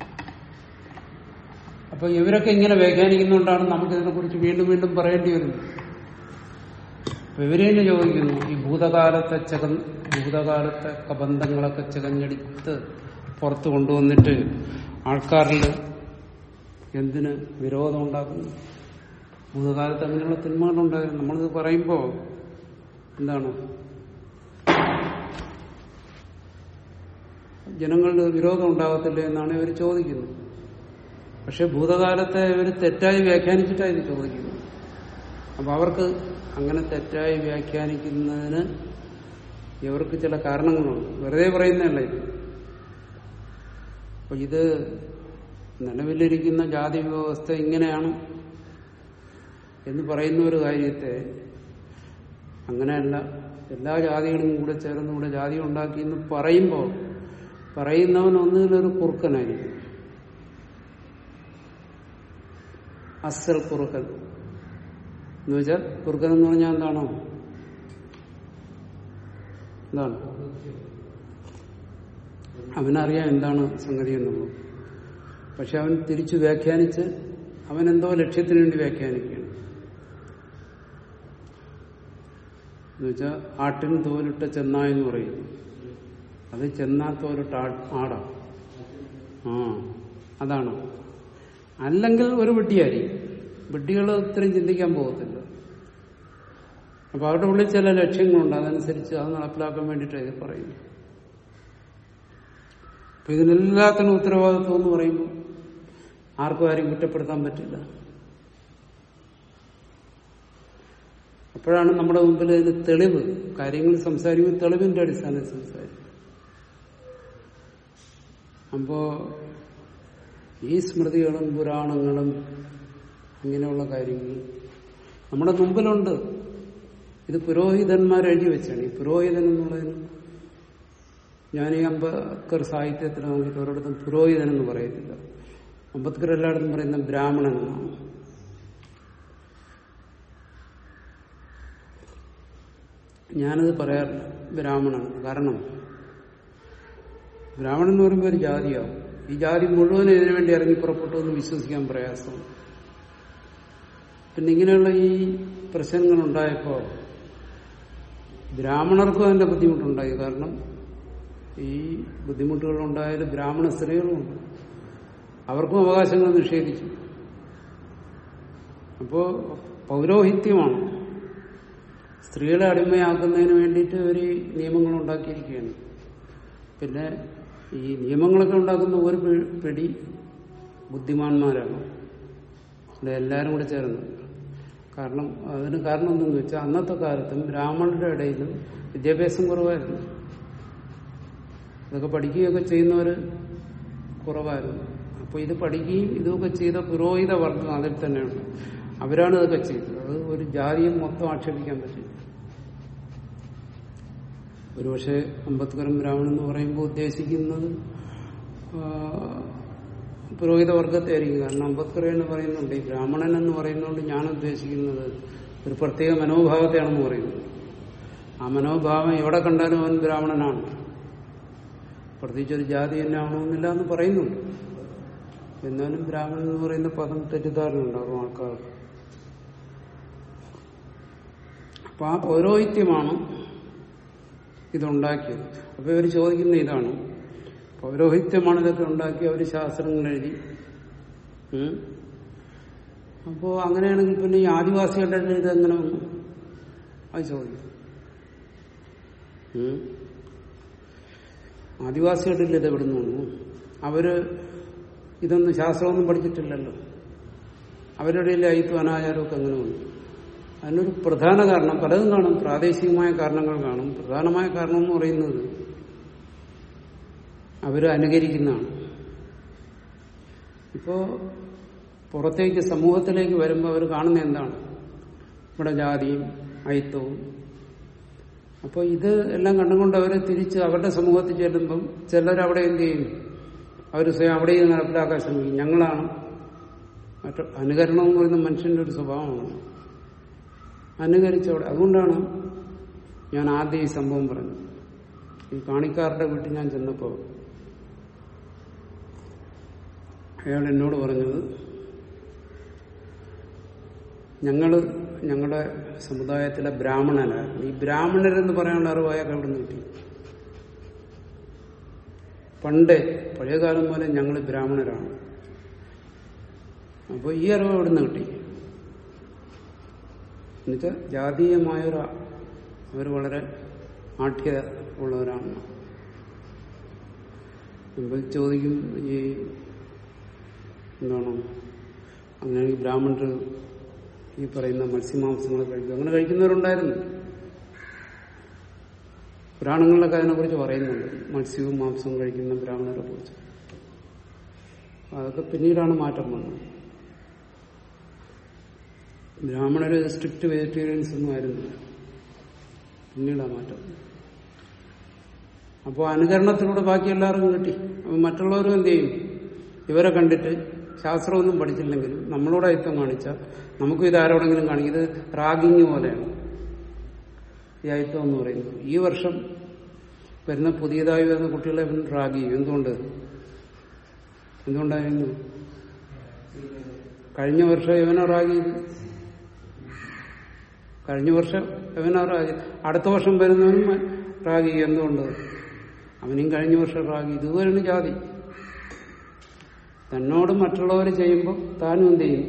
അപ്പൊ ഇവരൊക്കെ ഇങ്ങനെ വ്യാഖ്യാനിക്കുന്നതുകൊണ്ടാണ് നമുക്ക് ഇതിനെക്കുറിച്ച് വീണ്ടും വീണ്ടും പറയേണ്ടി വരുന്നത് അപ്പൊ ഇവര് തന്നെ ചോദിക്കുന്നു ഈ ഭൂതകാലത്തെ ചക ഭൂതകാലത്തെ കബന്ധങ്ങളൊക്കെ ചകഞ്ഞെടുത്ത് പുറത്ത് കൊണ്ടുവന്നിട്ട് ആൾക്കാരിൽ എന്തിന് വിരോധം ഉണ്ടാക്കുന്നു ഭൂതകാലത്ത് അങ്ങനെയുള്ള തിന്മകളുണ്ടായിരുന്നു നമ്മളിത് പറയുമ്പോൾ എന്താണ് ജനങ്ങളുടെ വിരോധം ഉണ്ടാകത്തില്ല എന്നാണ് ഇവർ ചോദിക്കുന്നത് പക്ഷെ ഭൂതകാലത്തെ ഇവർ തെറ്റായി വ്യാഖ്യാനിച്ചിട്ടാണ് ഇത് ചോദിക്കുന്നത് അപ്പൊ അവർക്ക് അങ്ങനെ തെറ്റായി വ്യാഖ്യാനിക്കുന്നതിന് ഇവർക്ക് ചില കാരണങ്ങളുണ്ട് വെറുതെ പറയുന്നതല്ല ഇത് അപ്പൊ ഇത് നിലവിലിരിക്കുന്ന ജാതി വ്യവസ്ഥ ഇങ്ങനെയാണ് എന്ന് പറയുന്ന ഒരു കാര്യത്തെ അങ്ങനെയല്ല എല്ലാ ജാതികളും കൂടെ ചേർന്ന് കൂടെ ജാതി ഉണ്ടാക്കി എന്ന് പറയുമ്പോൾ പറയുന്നവൻ ഒന്നിലൊരു കുറുക്കനായിരിക്കും അസൽ കുറുക്കൻ എന്ന് വെച്ചാൽ കുറുക്കൻ എന്ന് പറഞ്ഞാൽ എന്താണോ എന്താണ് അവനറിയാം എന്താണ് സംഗതി എന്നുള്ളത് പക്ഷെ അവൻ തിരിച്ചു വ്യാഖ്യാനിച്ച് അവൻ എന്തോ ലക്ഷ്യത്തിന് വേണ്ടി വ്യാഖ്യാനിക്കുകയാണ് എന്നുവെച്ചാൽ ആട്ടിൻ തോലിട്ട ചെന്നായ എന്ന് പറയും അത് ചെന്നാ തോലിട്ട ആ- ആടാ ആ അതാണ് അല്ലെങ്കിൽ ഒരു വെട്ടിയായിരിക്കും വെട്ടികൾ ഇത്രയും ചിന്തിക്കാൻ പോകത്തില്ല അപ്പൊ അവരുടെ ഉള്ളിൽ ചില ലക്ഷ്യങ്ങളുണ്ട് അതനുസരിച്ച് അത് നടപ്പിലാക്കാൻ വേണ്ടിയിട്ടാണ് ഇത് പറയുന്നത് അപ്പൊ ഇതിനെല്ലാത്തിനും ഉത്തരവാദിത്വം എന്ന് പറയുമ്പോൾ ആർക്കും ആരും കുറ്റപ്പെടുത്താൻ പറ്റില്ല അപ്പോഴാണ് നമ്മുടെ മുമ്പിൽ ഇതിന് തെളിവ് കാര്യങ്ങൾ സംസാരിക്കുമ്പോൾ തെളിവിന്റെ അടിസ്ഥാനത്തിൽ സംസാരിക്കും അപ്പോ ഈ സ്മൃതികളും പുരാണങ്ങളും ഇങ്ങനെയുള്ള കാര്യങ്ങൾ നമ്മുടെ മുമ്പിലുണ്ട് ഇത് പുരോഹിതന്മാർ എഴുതി വെച്ചാണ് ഈ പുരോഹിതൻ എന്നുള്ളതിന് ഞാൻ ഈ അംബേദ്കർ സാഹിത്യത്തിൽ നോക്കിയിട്ട് ഒരിടത്തും പുരോഹിതൻ എന്ന് പറയത്തില്ല അംബേദ്കർ എല്ലായിടത്തും പറയുന്ന ബ്രാഹ്മണൻ എന്നാണ് ഞാനത് പറയാറില്ല ബ്രാഹ്മണൻ കാരണം ബ്രാഹ്മണൻ എന്ന് പറയുമ്പോൾ ഒരു ജാതിയാവും ഈ ജാതി മുഴുവൻ ഇതിനു വേണ്ടി ഇറങ്ങി പുറപ്പെട്ടു എന്ന് വിശ്വസിക്കാൻ പ്രയാസമാണ് പിന്നെ ഇങ്ങനെയുള്ള ഈ പ്രശ്നങ്ങൾ ഉണ്ടായപ്പോൾ ബ്രാഹ്മണർക്കും അതിന്റെ ബുദ്ധിമുട്ടുണ്ടായി കാരണം ഈ ബുദ്ധിമുട്ടുകൾ ഉണ്ടായാലും ബ്രാഹ്മണ സ്ത്രീകളുമുണ്ട് അവർക്കും അവകാശങ്ങൾ നിഷേധിച്ചു അപ്പോ പൗരോഹിത്യമാണ് സ്ത്രീകളെ അടിമയാക്കുന്നതിന് വേണ്ടിയിട്ട് ഒരു നിയമങ്ങൾ ഉണ്ടാക്കിയിരിക്കുകയാണ് പിന്നെ ഈ നിയമങ്ങളൊക്കെ ഉണ്ടാക്കുന്ന ഒരു പി- പിടി ബുദ്ധിമാന്മാരാണ് ഇവിടെ എല്ലാവരും കൂടെ ചേർന്ന് കാരണം അതിന് കാരണം എന്തെന്ന് വെച്ചാൽ അന്നത്തെ കാലത്തും ബ്രാഹ്മണരുടെ ഇടയിലും വിദ്യാഭ്യാസം കുറവായിരുന്നു ഇതൊക്കെ പഠിക്കുകയൊക്കെ ചെയ്യുന്നവർ കുറവായിരുന്നു അപ്പോൾ ഇത് പഠിക്കുകയും ഇതൊക്കെ ചെയ്ത പുരോഹിത വർഗം അതിൽ തന്നെയാണ് അവരാണ് ഇതൊക്കെ ചെയ്തത് അത് ഒരു ജാതിയും മൊത്തം ആക്ഷേപിക്കാൻ പറ്റില്ല ഒരുപക്ഷെ അംബേദ്കറും ബ്രാഹ്മണൻ എന്ന് പറയുമ്പോൾ ഉദ്ദേശിക്കുന്നത് ആ, പുരോഹിത വർഗത്തെ ആയിരിക്കും കാരണം അംബേദ്കർ എന്ന് പറയുന്നുണ്ട് ഈ ബ്രാഹ്മണൻ എന്ന് പറയുന്നതുകൊണ്ട് ഞാൻ ഉദ്ദേശിക്കുന്നത് ഒരു പ്രത്യേക മനോഭാവത്തെയാണെന്ന് പറയുന്നത് ആ മനോഭാവം എവിടെ കണ്ടാലും അവൻ ബ്രാഹ്മണനാണ് പ്രത്യേകിച്ച് ഒരു ജാതി തന്നെ ആവണമെന്നില്ല എന്ന് പറയുന്നുണ്ട് എന്നാലും ബ്രാഹ്മണൻ എന്ന് പറയുന്ന പദം തെറ്റിദ്ധാരണ ഉണ്ടാകും ആൾക്കാർക്ക് അപ്പൊ ആ പൗരോഹിത്യമാണ് ഇതുണ്ടാക്കിയത് അപ്പൊ ഇവർ ചോദിക്കുന്ന ഇതാണ് പൗരോഹിത്യമാണ് ഇതൊക്കെ ഉണ്ടാക്കി അവർ ശാസ്ത്രങ്ങൾ എഴുതി ഉം. അപ്പോ അങ്ങനെയാണെങ്കിൽ പിന്നെ ഈ ആദിവാസികളുടെ ഇടയിൽ ഇതെങ്ങനെ വന്നു അത് ചോദിക്കും ഉം. ആദിവാസികളുടെ ഇടയിൽ ഇത് എവിടുന്ന് വന്നു അവര് ഇതൊന്നും ശാസ്ത്രമൊന്നും പഠിച്ചിട്ടില്ലല്ലോ അവരുടെ ഇടയിൽ അയിത്വം അനാചാരമൊക്കെ അങ്ങനെ വന്നു അതിനൊരു പ്രധാന കാരണം പലതും കാണും പ്രാദേശികമായ കാരണങ്ങൾ കാണും പ്രധാനമായ കാരണം എന്ന് പറയുന്നത് അവർ അനുകരിക്കുന്നതാണ് ഇപ്പോ പുറത്തേക്ക് സമൂഹത്തിലേക്ക് വരുമ്പോൾ അവർ കാണുന്ന എന്താണ് ഇവിടെ ജാതിയും അയിത്തവും അപ്പോൾ ഇത് എല്ലാം കണ്ടുകൊണ്ട് അവർ തിരിച്ച് അവരുടെ സമൂഹത്തിൽ ചെല്ലുമ്പം ചിലർ അവിടെ എന്ത് ചെയ്യും അവർ സ്വയം അവിടെ ഇത് നടപ്പിലാക്കാൻ ശ്രമിക്കും ഞങ്ങളാണ് മറ്റു അനുകരണം എന്ന് പറയുന്ന മനുഷ്യന്റെ ഒരു സ്വഭാവമാണ് അനുകരിച്ചവിടെ അതുകൊണ്ടാണ് ഞാൻ ആദ്യം ഈ സംഭവം പറഞ്ഞത് ഈ കാണിക്കാരുടെ വീട്ടിൽ ഞാൻ ചെന്നപ്പോൾ അയാൾ എന്നോട് പറഞ്ഞത് ഞങ്ങള് ഞങ്ങളുടെ സമുദായത്തിലെ ബ്രാഹ്മണനായിരുന്നു ഈ ബ്രാഹ്മണരെന്ന് പറയാനുള്ള അറിവ് അയാൾക്ക് എവിടെ നിന്ന് കിട്ടി പണ്ടേ പഴയകാലം പോലെ ഞങ്ങൾ ബ്രാഹ്മണരാണ് അപ്പോൾ ഈ അറിവ് എവിടെ നിന്ന് കിട്ടി എന്നുവെച്ചാൽ ജാതീയമായൊരു അവർ വളരെ ആഠ്യ ഉള്ളവരാണ് മുമ്പ് ചോദിക്കും ഈ എന്താണ് അങ്ങനെ ഈ ബ്രാഹ്മണർ ഈ പറയുന്ന മത്സ്യമാംസങ്ങൾ കഴിക്കും അങ്ങനെ കഴിക്കുന്നവരുണ്ടായിരുന്നു പുരാണങ്ങളിലൊക്കെ അതിനെക്കുറിച്ച് പറയുന്നുണ്ട് മത്സ്യവും മാംസവും കഴിക്കുന്ന ബ്രാഹ്മണരെ കുറിച്ച് അതൊക്കെ പിന്നീടാണ് മാറ്റം വന്നത് ബ്രാഹ്മണര് സ്ട്രിക്റ്റ് വെജിറ്റേറിയൻസ് ഒന്നും ആയിരുന്നില്ല പിന്നീടാണ് മാറ്റം അപ്പോൾ അനുകരണത്തിലൂടെ ബാക്കി എല്ലാവർക്കും കിട്ടി അപ്പോൾ മറ്റുള്ളവരും എന്ത് ചെയ്യും ഇവരെ കണ്ടിട്ട് ശാസ്ത്രമൊന്നും പഠിച്ചില്ലെങ്കിലും നമ്മളോട് അയത്തം കാണിച്ചാൽ നമുക്കും ഇത് ആരോടെങ്കിലും കാണിക്കും ഇത് റാഗിങ് പോലെയാണ് ഈ അയത്തം എന്ന് പറയുന്നത് ഈ വർഷം വരുന്ന പുതിയതായി വരുന്ന കുട്ടികളെ ഇവൻ റാഗ് ചെയ്യും എന്തുകൊണ്ട് എന്തുകൊണ്ടായിരുന്നു കഴിഞ്ഞ വർഷം ഇവനെ റാഗ് ചെയ്തു കഴിഞ്ഞ വർഷം ഇവനെ റാഗ് അടുത്ത വർഷം വരുന്നവനും റാഗ് ചെയ്യും എന്തുകൊണ്ട് അവനും കഴിഞ്ഞ വർഷം റാഗ് ചെയ്തു ഇതുവരെയാണ് ജാതി തന്നോട് മറ്റുള്ളവർ ചെയ്യുമ്പോൾ താനും എന്ത് ചെയ്യും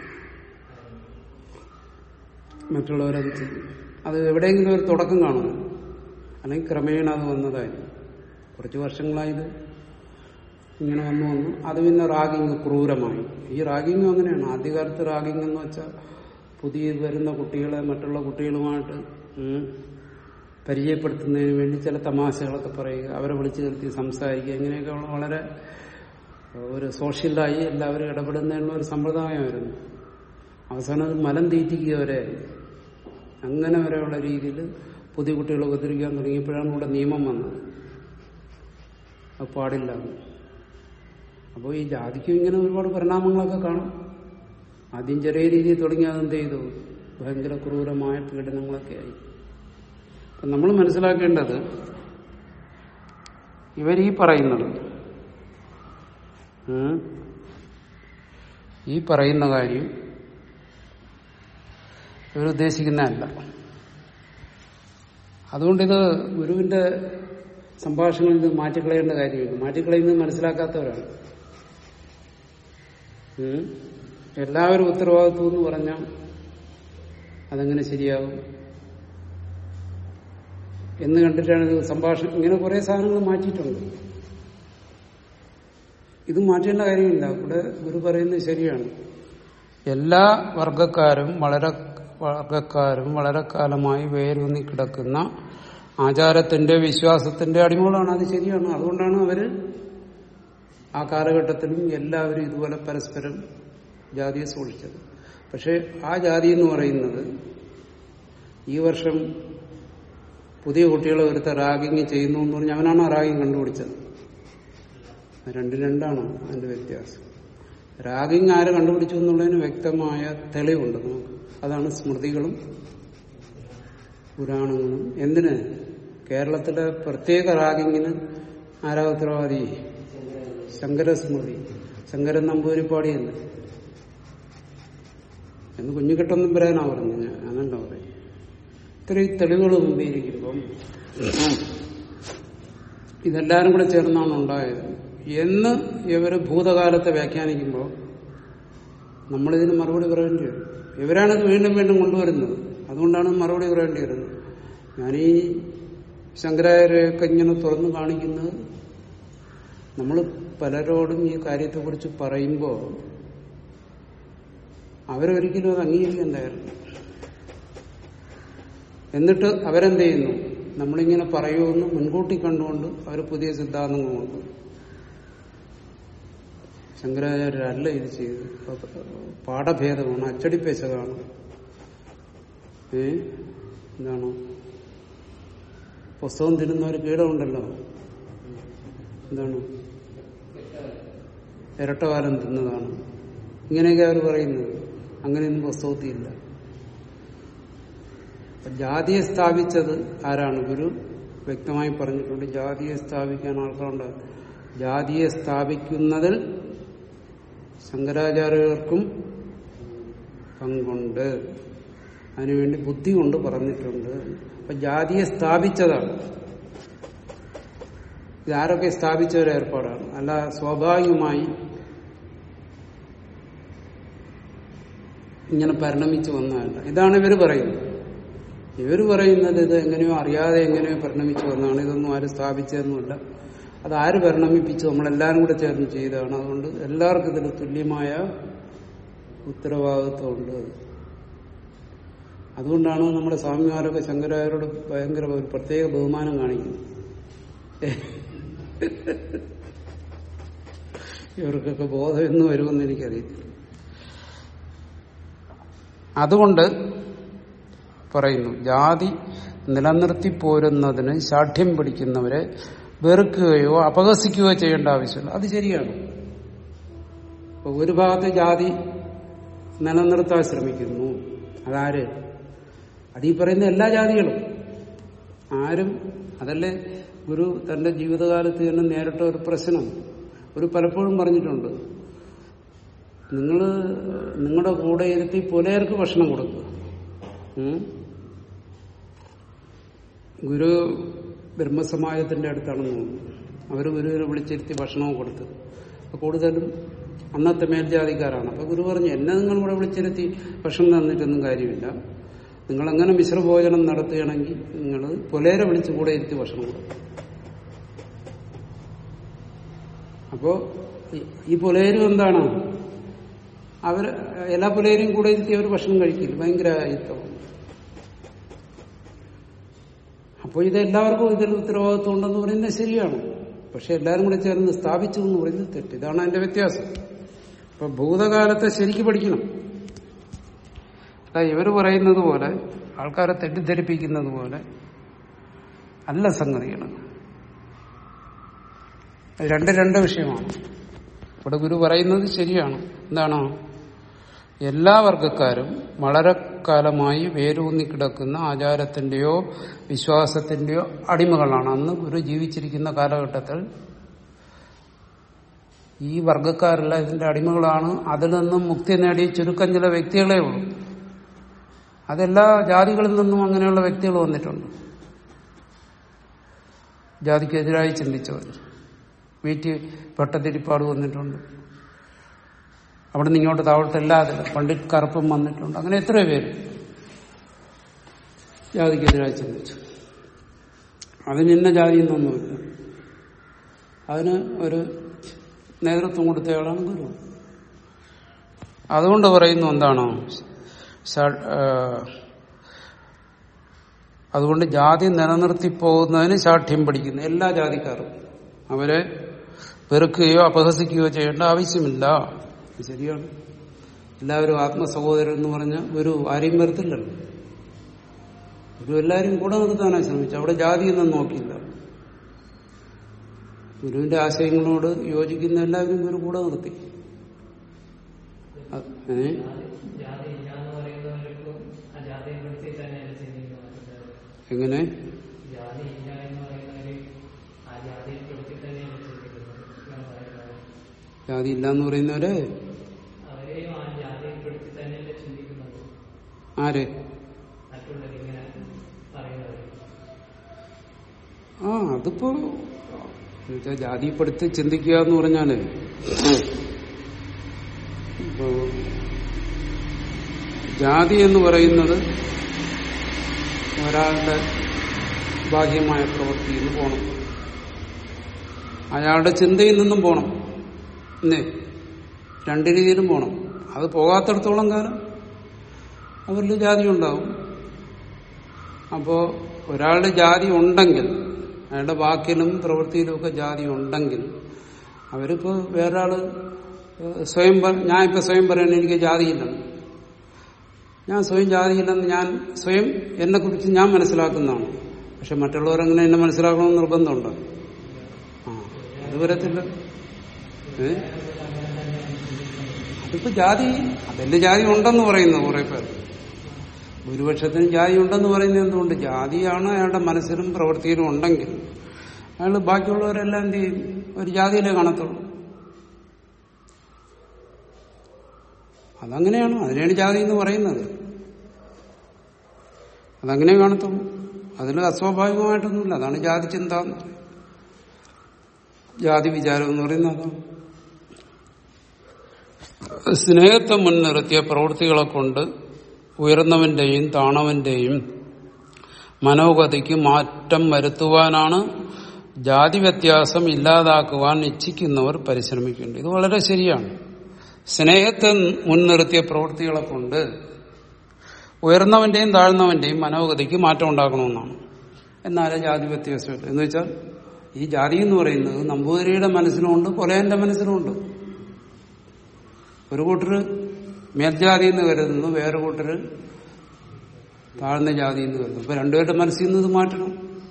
മറ്റുള്ളവരത് ചെയ്യും അത് എവിടെയെങ്കിലും ഒരു തുടക്കം കാണുന്നു അല്ലെങ്കിൽ ക്രമേണ അത് വന്നതായിരുന്നു കുറച്ച് വർഷങ്ങളായത് ഇങ്ങനെ വന്നു വന്നു അത് പിന്നെ റാഗിങ് ക്രൂരമായി ഈ റാഗിങ് അങ്ങനെയാണ് ആദ്യകാലത്ത് റാഗിങ് എന്ന് വെച്ചാൽ പുതിയ വരുന്ന കുട്ടികളെ മറ്റുള്ള കുട്ടികളുമായിട്ട് ഉം, പരിചയപ്പെടുത്തുന്നതിന് വേണ്ടി ചില തമാശകളൊക്കെ പറയുക അവരെ വിളിച്ചു നിർത്തി സംസാരിക്കുക ഇങ്ങനെയൊക്കെ ഉള്ള വളരെ ഒരു സോഷ്യലായി എല്ലാവരും ഇടപെടുന്നതിനുള്ള ഒരു സമ്പ്രദായമായിരുന്നു അവസാനം അത് മലം തീറ്റിക്കുക വരെ അങ്ങനെ വരെയുള്ള രീതിയിൽ പുതിയ കുട്ടികളെ ഉപദ്രവിക്കാൻ തുടങ്ങിയപ്പോഴാണ് ഇവിടെ നിയമം വന്നത് അത് പാടില്ല അപ്പോൾ ഈ ജാതിക്കും ഇങ്ങനെ ഒരുപാട് പരിണാമങ്ങളൊക്കെ കാണും ആദ്യം ചെറിയ രീതിയിൽ തുടങ്ങി അതെന്ത് ചെയ്തു ഭയങ്കര ക്രൂരമായ പീഡനങ്ങളൊക്കെ ആയി അപ്പം നമ്മൾ മനസ്സിലാക്കേണ്ടത് ഇവരീ പറയുന്നത് ഉം, ഈ പറയുന്ന കാര്യം ഇവരുദ്ദേശിക്കുന്നതല്ല അതുകൊണ്ടിത് ഗുരുവിന്റെ സംഭാഷണങ്ങളിൽ ഇത് മാറ്റിക്കളയേണ്ട കാര്യമില്ല മാറ്റിക്കളയുന്നത് മനസ്സിലാക്കാത്തവരാണ് ഉം. എല്ലാവരും ഉത്തരവാദിത്വം എന്ന് പറഞ്ഞാൽ അതെങ്ങനെ ശരിയാകും എന്ന് കണ്ടിട്ടാണ് ഇത് സംഭാഷണം ഇങ്ങനെ കുറെ സാധനങ്ങൾ മാറ്റിയിട്ടുണ്ട് ഇത് മാറ്റേണ്ട കാര്യമില്ല ഇവിടെ ഗുരു പറയുന്നത് ശരിയാണ് എല്ലാ വർഗക്കാരും വളരെ വർഗക്കാരും വളരെ കാലമായി വേരൂന്നി കിടക്കുന്ന ആചാരത്തിന്റെ വിശ്വാസത്തിന്റെ അടിമകളാണ് അത് ശരിയാണ് അതുകൊണ്ടാണ് അവര് ആ കാലഘട്ടത്തിലും എല്ലാവരും ഇതുപോലെ പരസ്പരം ജാതിയെ സൂക്ഷിച്ചത് പക്ഷെ ആ ജാതി എന്ന് പറയുന്നത് ഈ വർഷം പുതിയ കുട്ടികളെ ഒരുത്ത റാഗിങ് ചെയ്യുന്നു എന്ന് പറഞ്ഞാൽ അവനാണ് ആ റാഗിങ് കണ്ടുപിടിച്ചത് രണ്ടും രണ്ടാണ് അതിന്റെ വ്യത്യാസം റാഗിങ് ആര് കണ്ടുപിടിച്ചു എന്നുള്ളതിന് വ്യക്തമായ തെളിവുണ്ട് നമുക്ക് അതാണ് സ്മൃതികളും പുരാണങ്ങളും എന്തിന് കേരളത്തിലെ പ്രത്യേക റാഗിങ്ങിന് ആരാ ഉത്തരവാദി ശങ്കരസ്മൃതി ശങ്കരൻ നമ്പൂരിപ്പാടി എന്ന് എന്ന് കുഞ്ഞുകെട്ടൊന്നും പറയാനാ പറഞ്ഞു ഞാൻ അങ്ങനല്ല പറയും ഇത്രയും തെളിവുകൾ മുമ്പിരിക്കുമ്പം ഇതെല്ലാരും കൂടെ ചേർന്നാണ് ഉണ്ടായത് എന്ന് ഇവര് ഭൂതകാലത്തെ വ്യാഖ്യാനിക്കുമ്പോൾ നമ്മളിതിന് മറുപടി പറയേണ്ടി വരും ഇവരാണിത് വീണ്ടും വീണ്ടും കൊണ്ടുവരുന്നത് അതുകൊണ്ടാണ് മറുപടി പറയേണ്ടി വരുന്നത് ഞാനീ ശങ്കരാചാര്യരെയൊക്കെ ഇങ്ങനെ തുറന്നു കാണിക്കുന്നത് നമ്മൾ പലരോടും ഈ കാര്യത്തെക്കുറിച്ച് പറയുമ്പോൾ അവരൊരിക്കലും അത് അംഗീകരിക്കാൻ തയ്യാറില്ല എന്നിട്ട് അവരെന്ത് ചെയ്യുന്നു നമ്മളിങ്ങനെ പറയുമെന്ന് മുൻകൂട്ടി കണ്ടുകൊണ്ട് അവർ പുതിയ സിദ്ധാന്തങ്ങൾ കൊണ്ടുവരും ശങ്കരാചാര്യരല്ല ഇത് ചെയ്തത് പാഠഭേദമാണ് അച്ചടിപ്പേശകാണ് ഏ എന്താണ് പുസ്തകം തിന്നുന്ന ഒരു കീടമുണ്ടല്ലോ എന്താണ് ഇരട്ടകാലം തിന്നതാണ് ഇങ്ങനെയൊക്കെ അവർ പറയുന്നത് അങ്ങനെയൊന്നും പുസ്തകത്തിലില്ല അപ്പൊ ജാതിയെ സ്ഥാപിച്ചത് ആരാണ് ഗുരു വ്യക്തമായി പറഞ്ഞിട്ടുണ്ട് ജാതിയെ സ്ഥാപിക്കാൻ ആൾക്കാരുണ്ട് ജാതിയെ സ്ഥാപിക്കുന്നതിൽ ശങ്കരാചാര്യർക്കും പങ്കുണ്ട് അതിനുവേണ്ടി ബുദ്ധി കൊണ്ട് പറഞ്ഞിട്ടുണ്ട് അപ്പൊ ജാതിയെ സ്ഥാപിച്ചതാണ് ഇതാരൊക്കെ സ്ഥാപിച്ച ഒരു ഏർപ്പാടാണ് അല്ല സ്വാഭാവികമായി ഇങ്ങനെ പരിണമിച്ചു വന്നതല്ല ഇതാണ് ഇവര് പറയുന്നത് ഇവര് പറയുന്നത് ഇത് എങ്ങനെയോ അറിയാതെ എങ്ങനെയോ പരിണമിച്ചു വന്നതാണ് ഇതൊന്നും ആരും സ്ഥാപിച്ചതൊന്നുമല്ല അത് ആര് പരിണമിപ്പിച്ചു നമ്മളെല്ലാവരും കൂടെ ചേർന്ന് ചെയ്തതാണ് അതുകൊണ്ട് എല്ലാവർക്കും ഇതിൽ തുല്യമായ ഉത്തരവാദിത്വമുണ്ട് അതുകൊണ്ടാണ് നമ്മുടെ സ്വാമിമാരൊക്കെ ശങ്കരായരോട് ഭയങ്കര ഒരു പ്രത്യേക ബഹുമാനം കാണിക്കുന്നത് ഇവർക്കൊക്കെ ബോധം എന്ന് വരുമെന്ന് എനിക്കറിയത്തില്ല അതുകൊണ്ട് പറയുന്നു ജാതി നിലനിർത്തി പോരുന്നതിന് ശാഠ്യം പിടിക്കുന്നവരെ വെറുക്കുകയോ അപഹസിക്കുകയോ ചെയ്യേണ്ട ആവശ്യമില്ല അത് ശരിയാണ് ഇപ്പൊ ഒരു ഭാഗത്ത് ജാതി നിലനിർത്താൻ ശ്രമിക്കുന്നു അതാര് അത് ഈ പറയുന്ന എല്ലാ ജാതികളും ആരും അതല്ലേ ഗുരു തന്റെ ജീവിതകാലത്ത് തന്നെ നേരിട്ട ഒരു പ്രശ്നം ഒരു പലപ്പോഴും പറഞ്ഞിട്ടുണ്ട് നിങ്ങൾ നിങ്ങളുടെ കൂടെ ഇരുത്തി പുലയർക്ക് ഭക്ഷണം കൊടുക്കുക ഉം? ഗുരു ബ്രഹ്മസമാജത്തിന്റെ അടുത്താണെന്ന് തോന്നുന്നു അവർ ഗുരുവിനെ വിളിച്ചിരുത്തി ഭക്ഷണവും കൊടുത്ത് അപ്പൊ കൂടുതലും അന്നത്തെ മേൽജാതിക്കാരാണ് അപ്പൊ ഗുരു പറഞ്ഞു എന്നെ നിങ്ങൾ ഇവിടെ വിളിച്ചിരുത്തി ഭക്ഷണം തന്നിട്ടൊന്നും കാര്യമില്ല നിങ്ങൾ അങ്ങനെ മിശ്രഭോജനം നടത്തുകയാണെങ്കിൽ നിങ്ങൾ പുലേരെ വിളിച്ച് കൂടെ ഇരുത്തി ഭക്ഷണം കൊടുക്കും അപ്പോ ഈ- ഈ പുലയരും എന്താണ് അവർ എല്ലാ പുലയരും കൂടെ ഇരുത്തി അവർ ഭക്ഷണം കഴിക്കില്ല ഭയങ്കര അയിത്തം അപ്പോൾ ഇത് എല്ലാവർക്കും ഇതിൽ ഉത്തരവാദിത്വം ഉണ്ടെന്ന് പറയുന്നത് ശരിയാണ് പക്ഷെ എല്ലാവരും കൂടെ ചേർന്ന് സ്ഥാപിച്ചു എന്ന് പറയുന്നത് തെറ്റ് ഇതാണ് അതിന്റെ വ്യത്യാസം അപ്പൊ ഭൂതകാലത്തെ ശരിക്ക് പഠിക്കണം അതാ ഇവർ പറയുന്നത് പോലെ ആൾക്കാരെ തെറ്റിദ്ധരിപ്പിക്കുന്നത് പോലെ അല്ല സംഗതികൾ അത് രണ്ട് രണ്ട് വിഷയമാണ് ഇവിടെ ഗുരു പറയുന്നത് ശരിയാണ് എന്താണോ എല്ലാ വർഗക്കാരും വളരെ കാലമായി വേരൂന്നി കിടക്കുന്ന ആചാരത്തിന്റെയോ വിശ്വാസത്തിന്റെയോ അടിമകളാണ് അന്ന് ഗുരു ജീവിച്ചിരിക്കുന്ന കാലഘട്ടത്തിൽ ഈ വർഗക്കാരെല്ലാം ഇതിന്റെ അടിമകളാണ് അതിൽ നിന്നും മുക്തി നേടിയ ചുരുക്കം ചില വ്യക്തികളെ ഉള്ളൂ അതെല്ലാ ജാതികളിൽ നിന്നും അങ്ങനെയുള്ള വ്യക്തികൾ വന്നിട്ടുണ്ട് ജാതിക്കെതിരായി ചിന്തിച്ചവർ വീട്ടിൽ ഭട്ടതിരിപ്പാട് വന്നിട്ടുണ്ട് അവിടെ നിന്ന് ഇങ്ങോട്ട് താഴോട്ടല്ലാതെ പണ്ഡിറ്റ് കറുപ്പും വന്നിട്ടുണ്ട് അങ്ങനെ എത്രയോ പേര് ജാതിക്കെതിരായി ചിന്തിച്ചു അതിന് ഇന്ന ജാതി എന്നൊന്നുമില്ല അതിന് ഒരു നേതൃത്വം കൊടുത്തയാളാണ് ഗുരു അതുകൊണ്ട് പറയുന്നു എന്താണോ ശ- ആ, അതുകൊണ്ട് ജാതി നിലനിർത്തി പോകുന്നതിന് ശാഠ്യം പഠിക്കുന്നു എല്ലാ ജാതിക്കാരും അവരെ വെറുക്കുകയോ അപഹസിക്കുകയോ ചെയ്യേണ്ട ആവശ്യമില്ല ഇത് ശരിയാണ് എല്ലാവരും ആത്മസഹോദരൻ എന്ന് പറഞ്ഞ ഒരു ആരെയും വരത്തില്ലല്ലോ ഗുരു എല്ലാവരും കൂടെ നിർത്താനാണ് ശ്രമിച്ചത് അവിടെ ജാതിയൊന്നും നോക്കിയില്ല ഗുരുവിന്റെ ആശയങ്ങളോട് യോജിക്കുന്ന എല്ലാവരും ഗുരു കൂടെ നിർത്തി അത് ഏ? ജാതി ഇല്ല എന്ന് പറയുന്നവർക്കും ആ ജാതിയെ പിടിച്ച് തന്നെയാണ് ചിന്തിക്കുന്നത് എങ്ങനെ ജാതി ഇല്ല എന്ന് പറയുന്നവര് ആ ജാതിയെ പിടിച്ച് തന്നെയാണ് ചിന്തിക്കുന്നത് എന്നാണ് പറയുന്നത് ജാതി ഇല്ല എന്ന് പറയുന്നവര് അവരെയും ആ ജാതിയെ പിടിച്ച് തന്നെയല്ലേ ചിന്തിക്കുന്നത് ആര് മറ്റുള്ളവർ ഇങ്ങനെ പറയുന്നത് ആ അതിപ്പോ എന്നുവെച്ചാ ജാതിപ്പെടുത്തി ചിന്തിക്കുക എന്ന് പറഞ്ഞാല് ഇപ്പോ ജാതി എന്ന് പറയുന്നത് ഒരാളുടെ ബാഹ്യമായ പ്രവൃത്തിയിൽ നിന്ന് പോണം അയാളുടെ ചിന്തയിൽ നിന്നും പോണം എന്നേ രണ്ട് രീതിയിലും പോണം അത് പോകാത്തടത്തോളം കാലം അവരിൽ ജാതി ഉണ്ടാവും അപ്പോ ഒരാളുടെ ജാതി ഉണ്ടെങ്കിൽ അയാളുടെ വാക്കിലും പ്രവൃത്തിയിലും ഒക്കെ ജാതി ഉണ്ടെങ്കിൽ അവരിപ്പോ വേറൊരാള് ഏഹ് സ്വയം പ- ഞാൻ ഇപ്പൊ സ്വയം പറയണ എനിക്ക് ജാതിയില്ലെന്ന് ഞാൻ സ്വയം ജാതിയില്ലെന്ന് ഞാൻ സ്വയം എന്നെ കുറിച്ച് ഞാൻ മനസ്സിലാക്കുന്നതാണ് പക്ഷെ മറ്റുള്ളവരങ്ങനെ എന്നെ മനസ്സിലാക്കണമെന്ന് നിർബന്ധമുണ്ടോ ആ അത് വരത്തില്ല ഏ അതിപ്പോ ജാതി അതിന്റെ ജാതി ഉണ്ടെന്ന് പറയുന്നു കുറെ പേർ ഭൂരിപക്ഷത്തിന് ജാതി ഉണ്ടെന്ന് പറയുന്നത് എന്തുകൊണ്ട് ജാതിയാണ് അയാളുടെ മനസ്സിലും പ്രവൃത്തിയിലും ഉണ്ടെങ്കിൽ അയാൾ ബാക്കിയുള്ളവരെല്ലാം എന്ത് ചെയ്യും ഒരു ജാതിയിലേ കാണത്തുള്ളൂ അതങ്ങനെയാണ് അതിനെയാണ് ജാതി എന്ന് പറയുന്നത് അതങ്ങനെ കാണത്തുള്ളൂ അതിൽ അസ്വാഭാവികമായിട്ടൊന്നുമില്ല അതാണ് ജാതി ചിന്ത എന്ന് പറയുന്നത് ജാതി വിചാരം എന്ന് പറയുന്നത് അതാണ് സ്നേഹത്തെ മുൻനിർത്തിയ പ്രവൃത്തികളെ കൊണ്ട് ഉയർന്നവന്റെയും താണവന്റെയും മനോഗതിക്ക് മാറ്റം വരുത്തുവാനാണ് ജാതി വ്യത്യാസം ഇല്ലാതാക്കുവാൻ ഇച്ഛിക്കുന്നവർ പരിശ്രമിക്കേണ്ടത് ഇത് വളരെ ശരിയാണ് സ്നേഹത്തെ മുൻനിർത്തിയ പ്രവൃത്തികളെ കൊണ്ട് ഉയർന്നവന്റെയും താഴ്ന്നവന്റെയും മനോഗതിക്ക് മാറ്റം ഉണ്ടാക്കണമെന്നാണ് എന്നാലേ ജാതി വ്യത്യാസമില്ല എന്ന് വെച്ചാൽ ഈ ജാതി എന്ന് പറയുന്നത് നമ്പൂതിരിയുടെ മനസ്സിലുമുണ്ട് കൊലയന്റെ മനസ്സിലുമുണ്ട് ഒരു കൂട്ടര് മേൽജാതി എന്ന് കരുതുന്നു വേറെ കൂട്ടര് താഴ്ന്ന ജാതി എന്ന് കരുതുന്നു അപ്പൊ രണ്ടുപേരുടെ മനസ്സിൽ നിന്ന് ഇത് മാറ്റണം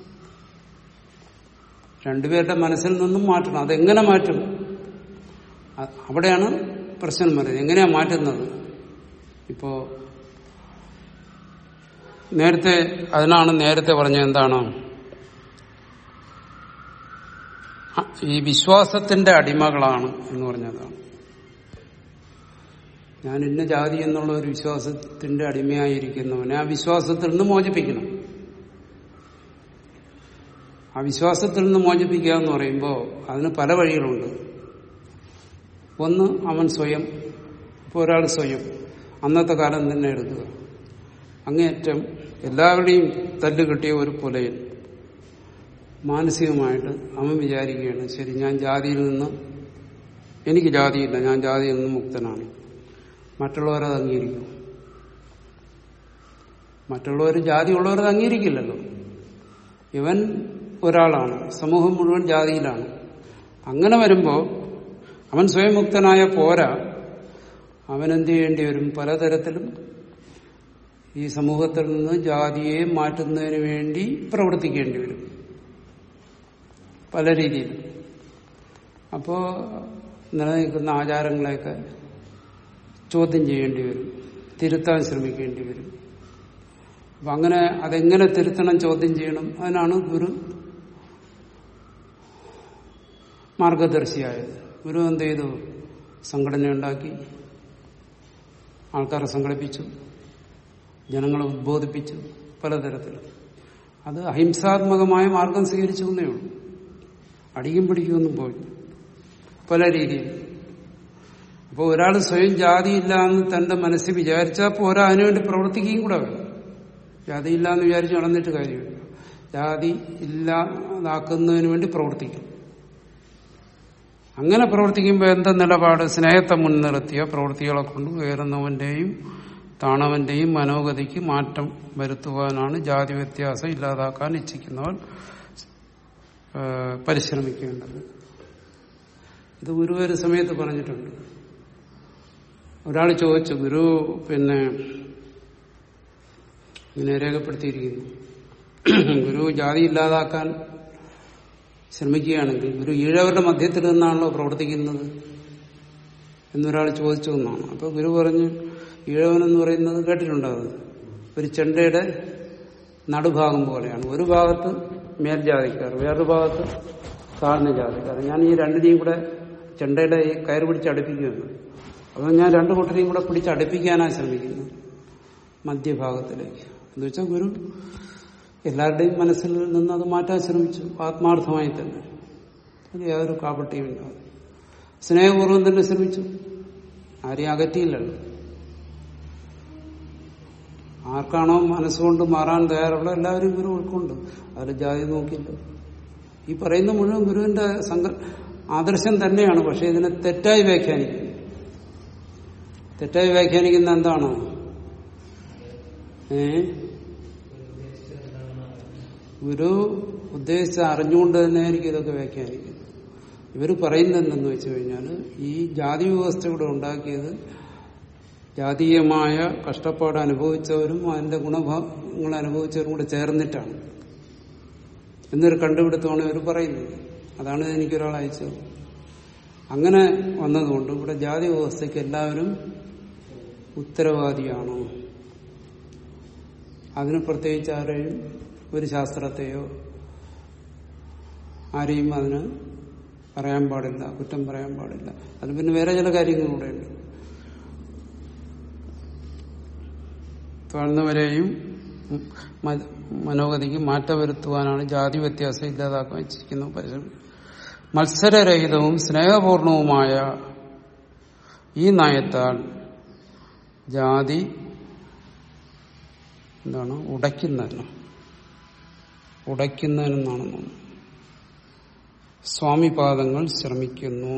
രണ്ടുപേരുടെ മനസ്സിൽ നിന്നും മാറ്റണം അതെങ്ങനെ മാറ്റും അ- അവിടെയാണ് പ്രശ്നം പറയുന്നത് എങ്ങനെയാ മാറ്റുന്നത് ഇപ്പോ നേരത്തെ അതിനാണ് നേരത്തെ പറഞ്ഞത് എന്താണ് അ- ഈ വിശ്വാസത്തിന്റെ അടിമകളാണ് എന്ന് പറഞ്ഞതാണ് ഞാൻ ഇന്ന ജാതി എന്നുള്ള ഒരു വിശ്വാസത്തിന്റെ അടിമയായിരിക്കുന്നവനെ ആ വിശ്വാസത്തിൽ നിന്ന് മോചിപ്പിക്കണം ആ വിശ്വാസത്തിൽ നിന്ന് മോചിപ്പിക്കുക എന്ന് പറയുമ്പോൾ അതിന് പല വഴികളുണ്ട് ഒന്ന് അവൻ സ്വയം ഇപ്പോൾ ഒരാൾ സ്വയം അന്നത്തെ കാലം തന്നെ എടുക്കുക അങ്ങേയറ്റം എല്ലാവരുടെയും തല്ല് കിട്ടിയ ഒരു പുലയൻ മാനസികമായിട്ട് അവൻ വിചാരിക്കുകയാണ് ശരി ഞാൻ ജാതിയിൽ നിന്ന് എനിക്ക് ജാതിയില്ല ഞാൻ ജാതിയിൽ നിന്ന് മുക്തനാണ് മറ്റുള്ളവരത് അംഗീകരിക്കും മറ്റുള്ളവർ ജാതി ഉള്ളവരത് അംഗീകരിക്കില്ലല്ലോ ഇവൻ ഒരാളാണ് സമൂഹം മുഴുവൻ ജാതിയിലാണ് അങ്ങനെ വരുമ്പോൾ അവൻ സ്വയം മുക്തനായ പോരാ അവൻ എന്ത് ചെയ്യേണ്ടി വരും പലതരത്തിലും ഈ സമൂഹത്തിൽ നിന്ന് ജാതിയെ മാറ്റുന്നതിന് വേണ്ടി പ്രവർത്തിക്കേണ്ടി വരും പല രീതിയിൽ അപ്പോ നിലനിൽക്കുന്ന ആചാരങ്ങളെയൊക്കെ ചോദ്യം ചെയ്യേണ്ടി വരും തിരുത്താൻ ശ്രമിക്കേണ്ടി വരും അപ്പൊ അങ്ങനെ അതെങ്ങനെ തിരുത്തണം ചോദ്യം ചെയ്യണം അതിനാണ് ഗുരു മാർഗദർശിയായത് ഗുരു എന്ത് ചെയ്തു സംഘടന ഉണ്ടാക്കി ആൾക്കാരെ സംഘടിപ്പിച്ചു ജനങ്ങളെ ഉദ്ബോധിപ്പിച്ചു പലതരത്തിൽ അത് അഹിംസാത്മകമായ മാർഗം സ്വീകരിച്ചു എന്നേ ഉള്ളൂ അടിയും പിടിക്കുമെന്നും പോയി പല രീതിയിൽ അപ്പോൾ ഒരാൾ സ്വയം ജാതിയില്ല എന്ന് തന്റെ മനസ്സിൽ വിചാരിച്ചാൽ പോരാ അതിനുവേണ്ടി പ്രവർത്തിക്കുകയും കൂടെ വേണം ജാതി ഇല്ല എന്ന് വിചാരിച്ച് നടന്നിട്ട് കാര്യമില്ല ജാതി ഇല്ലാതാക്കുന്നതിന് വേണ്ടി പ്രവർത്തിക്കും അങ്ങനെ പ്രവർത്തിക്കുമ്പോൾ എന്താ നിലപാട് സ്നേഹത്തെ മുൻനിർത്തിയ പ്രവൃത്തികളെ കൊണ്ട് ഉയർന്നവന്റെയും താണവന്റെയും മനോഗതിക്ക് മാറ്റം വരുത്തുവാനാണ് ജാതി വ്യത്യാസം ഇല്ലാതാക്കാൻ ഇച്ഛിക്കുന്നവർ ഏഹ്, പരിശ്രമിക്കേണ്ടത് ഇത് ഗുരു ഒരു സമയത്ത് പറഞ്ഞിട്ടുണ്ട് ഒരാൾ ചോദിച്ചു ഗുരു പിന്നെ ഇങ്ങനെ രേഖപ്പെടുത്തിയിരിക്കുന്നു ഗുരു ജാതി ഇല്ലാതാക്കാൻ ശ്രമിക്കുകയാണെങ്കിൽ ഗുരു ഈഴവരുടെ മധ്യത്തിൽ നിന്നാണല്ലോ പ്രവർത്തിക്കുന്നത് എന്നൊരാൾ ചോദിച്ചു എന്നാണ് അപ്പൊ ഗുരു പറഞ്ഞു ഈഴവൻ എന്ന് പറയുന്നത് കേട്ടിട്ടുണ്ടാകുന്നത് ഒരു ചെണ്ടയുടെ നടുഭാഗം പോലെയാണ് ഒരു ഭാഗത്ത് മേൽജാതിക്കാർ വേറൊരു ഭാഗത്ത് താഴ്ന്ന ജാതിക്കാർ ഞാൻ ഈ രണ്ടിനെയും കൂടെ ചെണ്ടയുടെ ഈ കയറ് പിടിച്ച് അടുപ്പിക്കുകയാണ് അപ്പോൾ ഞാൻ രണ്ടു കൂട്ടരെയും കൂടെ പിടിച്ച് അടുപ്പിക്കാനാണ് ശ്രമിക്കുന്നത് മധ്യഭാഗത്തിലേക്ക് എന്ന് വെച്ചാൽ ഗുരു എല്ലാവരുടെയും മനസ്സിൽ നിന്ന് അത് മാറ്റാൻ ശ്രമിച്ചു ആത്മാർത്ഥമായി തന്നെ അത് യാതൊരു കാപട്യവും ഇല്ലാതെ സ്നേഹപൂർവ്വം തന്നെ ശ്രമിച്ചു ആരെയും അകറ്റിയില്ലല്ലോ ആർക്കാണോ മനസ്സുകൊണ്ട് മാറാൻ തയ്യാറുള്ള എല്ലാവരും ഗുരു ഉൾക്കൊണ്ട് അതിൽ ജാതി നോക്കില്ല ഈ പറയുന്ന മുഴുവൻ ഗുരുവിന്റെ സങ്ക ആദർശം തന്നെയാണ് പക്ഷെ ഇതിനെ തെറ്റായി വ്യാഖ്യാനിക്കുന്നു തെറ്റായി വ്യാഖ്യാനിക്കുന്ന എന്താണ് ഏ ഗുരു ഉദ്ദേശിച്ച അറിഞ്ഞുകൊണ്ട് തന്നെയായിരിക്കും ഇതൊക്കെ വ്യാഖ്യാനിക്കുന്നത് ഇവർ പറയുന്നത് എന്തെന്ന് വെച്ച് കഴിഞ്ഞാൽ ഈ ജാതി വ്യവസ്ഥ ഇവിടെ ഉണ്ടാക്കിയത് ജാതീയമായ കഷ്ടപ്പാട് അനുഭവിച്ചവരും അതിന്റെ ഗുണഭങ്ങൾ അനുഭവിച്ചവരും കൂടെ ചേർന്നിട്ടാണ് എന്നൊരു കണ്ടുപിടുത്തമാണ് ഇവർ പറയുന്നത് അതാണ് എനിക്കൊരാൾ അയച്ചത് അങ്ങനെ വന്നതുകൊണ്ട് ഇവിടെ ജാതി വ്യവസ്ഥയ്ക്ക് എല്ലാവരും ഉത്തരവാദിയാണോ അതിന് പ്രത്യേകിച്ച് ആരെയും ഒരു ശാസ്ത്രത്തെയോ ആരെയും അതിന് പറയാൻ പാടില്ല കുറ്റം പറയാൻ പാടില്ല അത് പിന്നെ വേറെ ചില കാര്യങ്ങളൂടെ ഉണ്ട് താഴ്ന്നവരെയും മ- മനോഗതിക്ക് മാറ്റം വരുത്തുവാനാണ് ജാതി വ്യത്യാസം ഇല്ലാതാക്കാൻ വെച്ചിരിക്കുന്ന പരിശ്രമം മത്സരരഹിതവും സ്നേഹപൂർണവുമായ ഈ നയത്താൽ ജാതി എന്താണ് ഉടയ്ക്കുന്നതിന് ഉടയ്ക്കുന്നതിനെന്നാണ് തോന്നുന്നത് സ്വാമിപാദങ്ങൾ ശ്രമിക്കുന്നു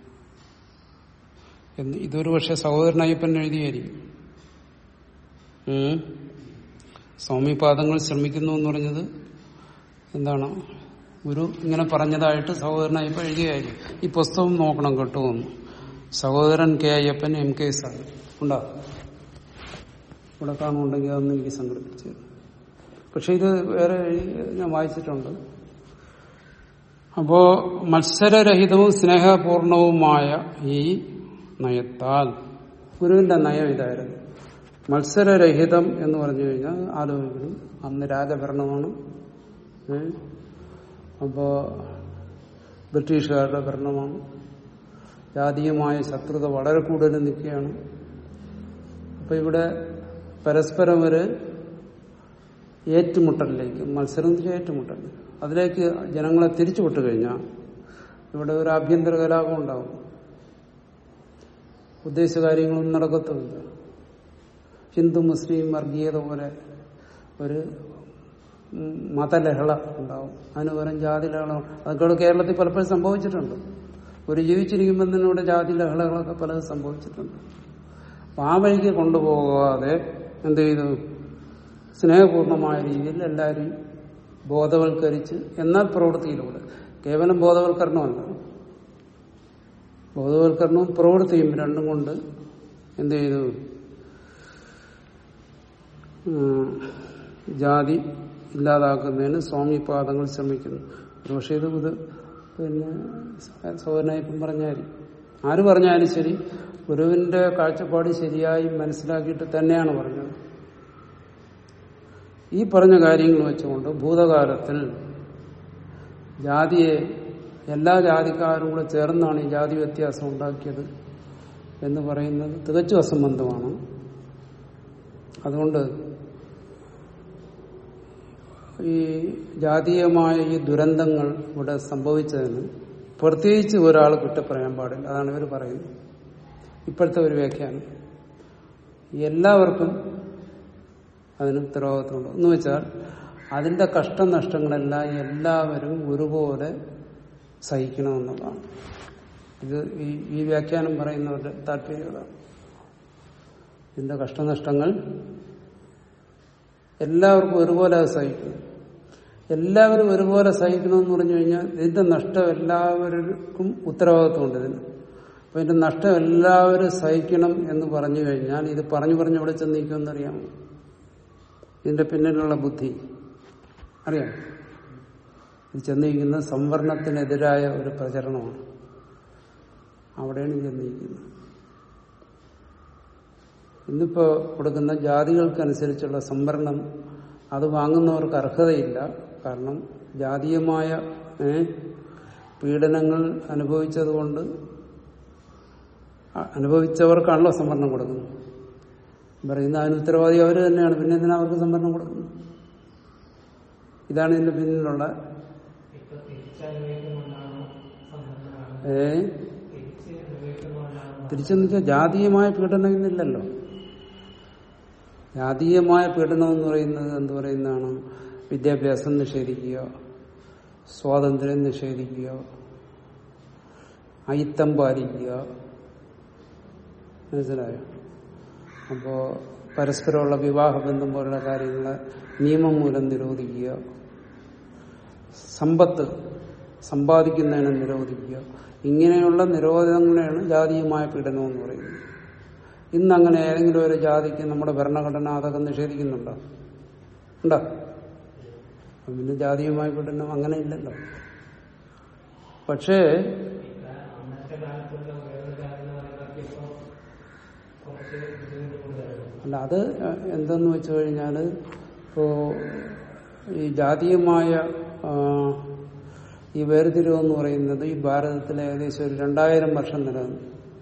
എന്ന് ഇതൊരു പക്ഷെ സഹോദരൻ അയ്യപ്പൻ എഴുതിയായിരിക്കും ഉം. സ്വാമിപാദങ്ങൾ ശ്രമിക്കുന്നു എന്ന് പറഞ്ഞത് എന്താണ് ഗുരു ഇങ്ങനെ പറഞ്ഞതായിട്ട് സഹോദരൻ അയ്യപ്പൻ എഴുതിയായിരിക്കും ഈ പുസ്തകം നോക്കണം കേട്ടോ ഒന്ന് Sahodaran K Ayyappan M K sir ഉണ്ടോ ഇവിടെ കാണുന്നുണ്ടെങ്കിൽ അതൊന്നും എനിക്ക് സംഘടിപ്പിച്ചു തരും. പക്ഷെ ഇത് വേറെ എഴുതി ഞാൻ വായിച്ചിട്ടുണ്ട് അപ്പോ മത്സരരഹിതവും സ്നേഹപൂർണവുമായ ഈ നയത്താൽ ഗുരുവിന്റെ നയം ഇതായിരുന്നു മത്സരരഹിതം എന്ന് പറഞ്ഞു കഴിഞ്ഞാൽ ആലോചിക്കണം അന്ന് രാജഭരണമാണ് ഏ? അപ്പോ ബ്രിട്ടീഷുകാരുടെ ഭരണമാണ് ജാതീയമായ ശത്രുത വളരെ കൂടുതൽ നിൽക്കുകയാണ് അപ്പൊ ഇവിടെ പരസ്പരം ഒരു ഏറ്റുമുട്ടലിലേക്ക് മത്സരം എന്ന് വെച്ചാൽ ഏറ്റുമുട്ടൽ അതിലേക്ക് ജനങ്ങളെ തിരിച്ചുവിട്ടു കഴിഞ്ഞാൽ ഇവിടെ ഒരു ആഭ്യന്തര കലാപം ഉണ്ടാവും ഉദ്ദേശ കാര്യങ്ങളൊന്നും നടക്കത്തുമില്ല ഹിന്ദു മുസ്ലിം വർഗീയത പോലെ ഒരു ഉം, മതലഹള ഉണ്ടാവും അതിന് പകരം ജാതി ലഹള അതൊക്കെ ഇവിടെ കേരളത്തിൽ പലപ്പോഴും സംഭവിച്ചിട്ടുണ്ട് ഒരു ജീവിച്ചിരിക്കുമ്പോൾ തന്നെ ഇവിടെ ജാതി ലഹളകളൊക്കെ പലതും സംഭവിച്ചിട്ടുണ്ട് അപ്പൊ ആ വഴിക്ക് കൊണ്ടുപോകാതെ എന്ത് ചെയ്തു സ്നേഹപൂർണമായ രീതിയിൽ എല്ലാവരും ബോധവൽക്കരിച്ച് എന്നാൽ പ്രവൃത്തിയിലൂടെ കേവലം ബോധവൽക്കരണമല്ല ബോധവൽക്കരണവും പ്രവൃത്തിയും രണ്ടും കൊണ്ട് എന്ത് ചെയ്തു ഉം, ജാതി ഇല്ലാതാക്കുന്നതിന് സ്വാമിപാദങ്ങൾ ശ്രമിക്കുന്നു പക്ഷേ ഇത് ഇത് പിന്നെ സൗകര്യനായിപ്പം പറഞ്ഞാലും ആര് പറഞ്ഞാലും ശരി ഗുരുവിന്റെ കാഴ്ചപ്പാട് ശരിയായി മനസ്സിലാക്കിയിട്ട് തന്നെയാണ് പറഞ്ഞത് ഈ പറഞ്ഞ കാര്യങ്ങൾ വെച്ചുകൊണ്ട് ഭൂതകാലത്തിൽ ജാതിയെ എല്ലാ ജാതിക്കാരും കൂടെ ചേർന്നാണ് ഈ ജാതി വ്യത്യാസം ഉണ്ടാക്കിയത് എന്ന് പറയുന്നത് തികച്ചും അസംബന്ധമാണ് അതുകൊണ്ട് ഈ ജാതീയമായ ഈ ദുരന്തങ്ങൾ ഇവിടെ സംഭവിച്ചതിന് പ്രത്യേകിച്ച് ഒരാൾ കുറ്റപ്പറയാൻ പാടില്ല അതാണ് ഇവർ പറയുന്നത് ഇപ്പോഴത്തെ ഒരു വ്യാഖ്യാനം എല്ലാവർക്കും അതിന് ഉത്തരവാദിത്വമുണ്ട് എന്ന് വെച്ചാൽ അതിന്റെ കഷ്ടനഷ്ടങ്ങളെല്ലാം എല്ലാവരും ഒരുപോലെ സഹിക്കണമെന്നുള്ളതാണ് ഇത് ഈ ഈ വ്യാഖ്യാനം പറയുന്നവരുടെ താല്പര്യം അതാണ് ഇതിന്റെ കഷ്ടനഷ്ടങ്ങൾ എല്ലാവർക്കും ഒരുപോലെ അത് സഹിക്കണം എല്ലാവരും ഒരുപോലെ സഹിക്കണമെന്ന് പറഞ്ഞു കഴിഞ്ഞാൽ ഇതിന്റെ നഷ്ടം എല്ലാവർക്കും ഉത്തരവാദിത്വമുണ്ട് ഇതിന് അപ്പൊ ഇതിന്റെ നഷ്ടം എല്ലാവരും സഹിക്കണം എന്ന് പറഞ്ഞു കഴിഞ്ഞാൽ ഇത് പറഞ്ഞു പറഞ്ഞ് എവിടെ ചെന്നിക്കുമെന്നറിയാമോ ഇതിന്റെ പിന്നിലുള്ള ബുദ്ധി അറിയാം ഇത് ചെന്നിരിക്കുന്ന സംവരണത്തിനെതിരായ ഒരു പ്രചരണമാണ് അവിടെയാണ് ഇത് ചെന്നിരിക്കുന്നത് ഇന്നിപ്പോ കൊടുക്കുന്ന ജാതികൾക്കനുസരിച്ചുള്ള സംവരണം അത് വാങ്ങുന്നവർക്ക് അർഹതയില്ല കാരണം ജാതീയമായ ഏ, പീഡനങ്ങൾ അനുഭവിച്ചതുകൊണ്ട് അ- അനുഭവിച്ചവർക്കാണല്ലോ സംവരണം കൊടുക്കുന്നത് പറയുന്ന അതിന് ഉത്തരവാദി അവർ തന്നെയാണ് പിന്നെ എന്തിനാ അവർക്ക് സംവരണം കൊടുക്കുന്നത് ഇതാണ് ഇതിന്റെ പിന്നിലുള്ള ഇപ്പൊ തിരിച്ചനുഭവിക്കുന്നുണ്ടാണോ സംബന്ധമാണ് ഏ തിരിച്ച് അനുഭവിക്കുന്നുണ്ടാണോ തിരിച്ചെന്ന് വെച്ചാൽ ജാതീയമായ പീഡനം ഇന്നില്ലല്ലോ ജാതീയമായ പീഡനം എന്ന് പറയുന്നത് എന്ത് പറയുന്നതാണ് വിദ്യാഭ്യാസം നിഷേധിക്കുക സ്വാതന്ത്ര്യം നിഷേധിക്കുക അയിത്തം പാലിക്കുക മനസ്സിലായോ അപ്പോ പരസ്പരമുള്ള വിവാഹബന്ധം പോലുള്ള കാര്യങ്ങളെ നിയമം മൂലം നിരോധിക്കുക സമ്പത്ത് സമ്പാദിക്കുന്നതിനെ നിരോധിക്കുക ഇങ്ങനെയുള്ള നിരോധനങ്ങളെയാണ് ജാതീയമായ പീഡനം എന്ന് പറയുന്നത് ഇന്ന് അങ്ങനെ ഏതെങ്കിലും ഒരു ജാതിക്ക് നമ്മുടെ ഭരണഘടന അതൊക്കെ നിഷേധിക്കുന്നുണ്ടോ ഉണ്ടോ അപ്പൊ പിന്നെ ജാതീയമായ പീഡനം അങ്ങനെ ഇല്ലല്ലോ പക്ഷേ ഇപ്പൊ അന്നത്തെ കാലത്തുള്ള വേറൊരു കാര്യം എന്ന് പറയുന്നത് ഇപ്പൊ കുറച്ച് ബുദ്ധിമുട്ട് കൂടുതലാണ് അല്ല അത് എന്തെന്ന് വെച്ചു കഴിഞ്ഞാല് ഇപ്പോ ഈ ജാതീയമായ ആ, ഈ വേർതിരിവ് എന്ന് പറയുന്നത് ഈ ഭാരതത്തിൽ ഏകദേശം ഒരു രണ്ടായിരം വർഷം നിലനിന്നു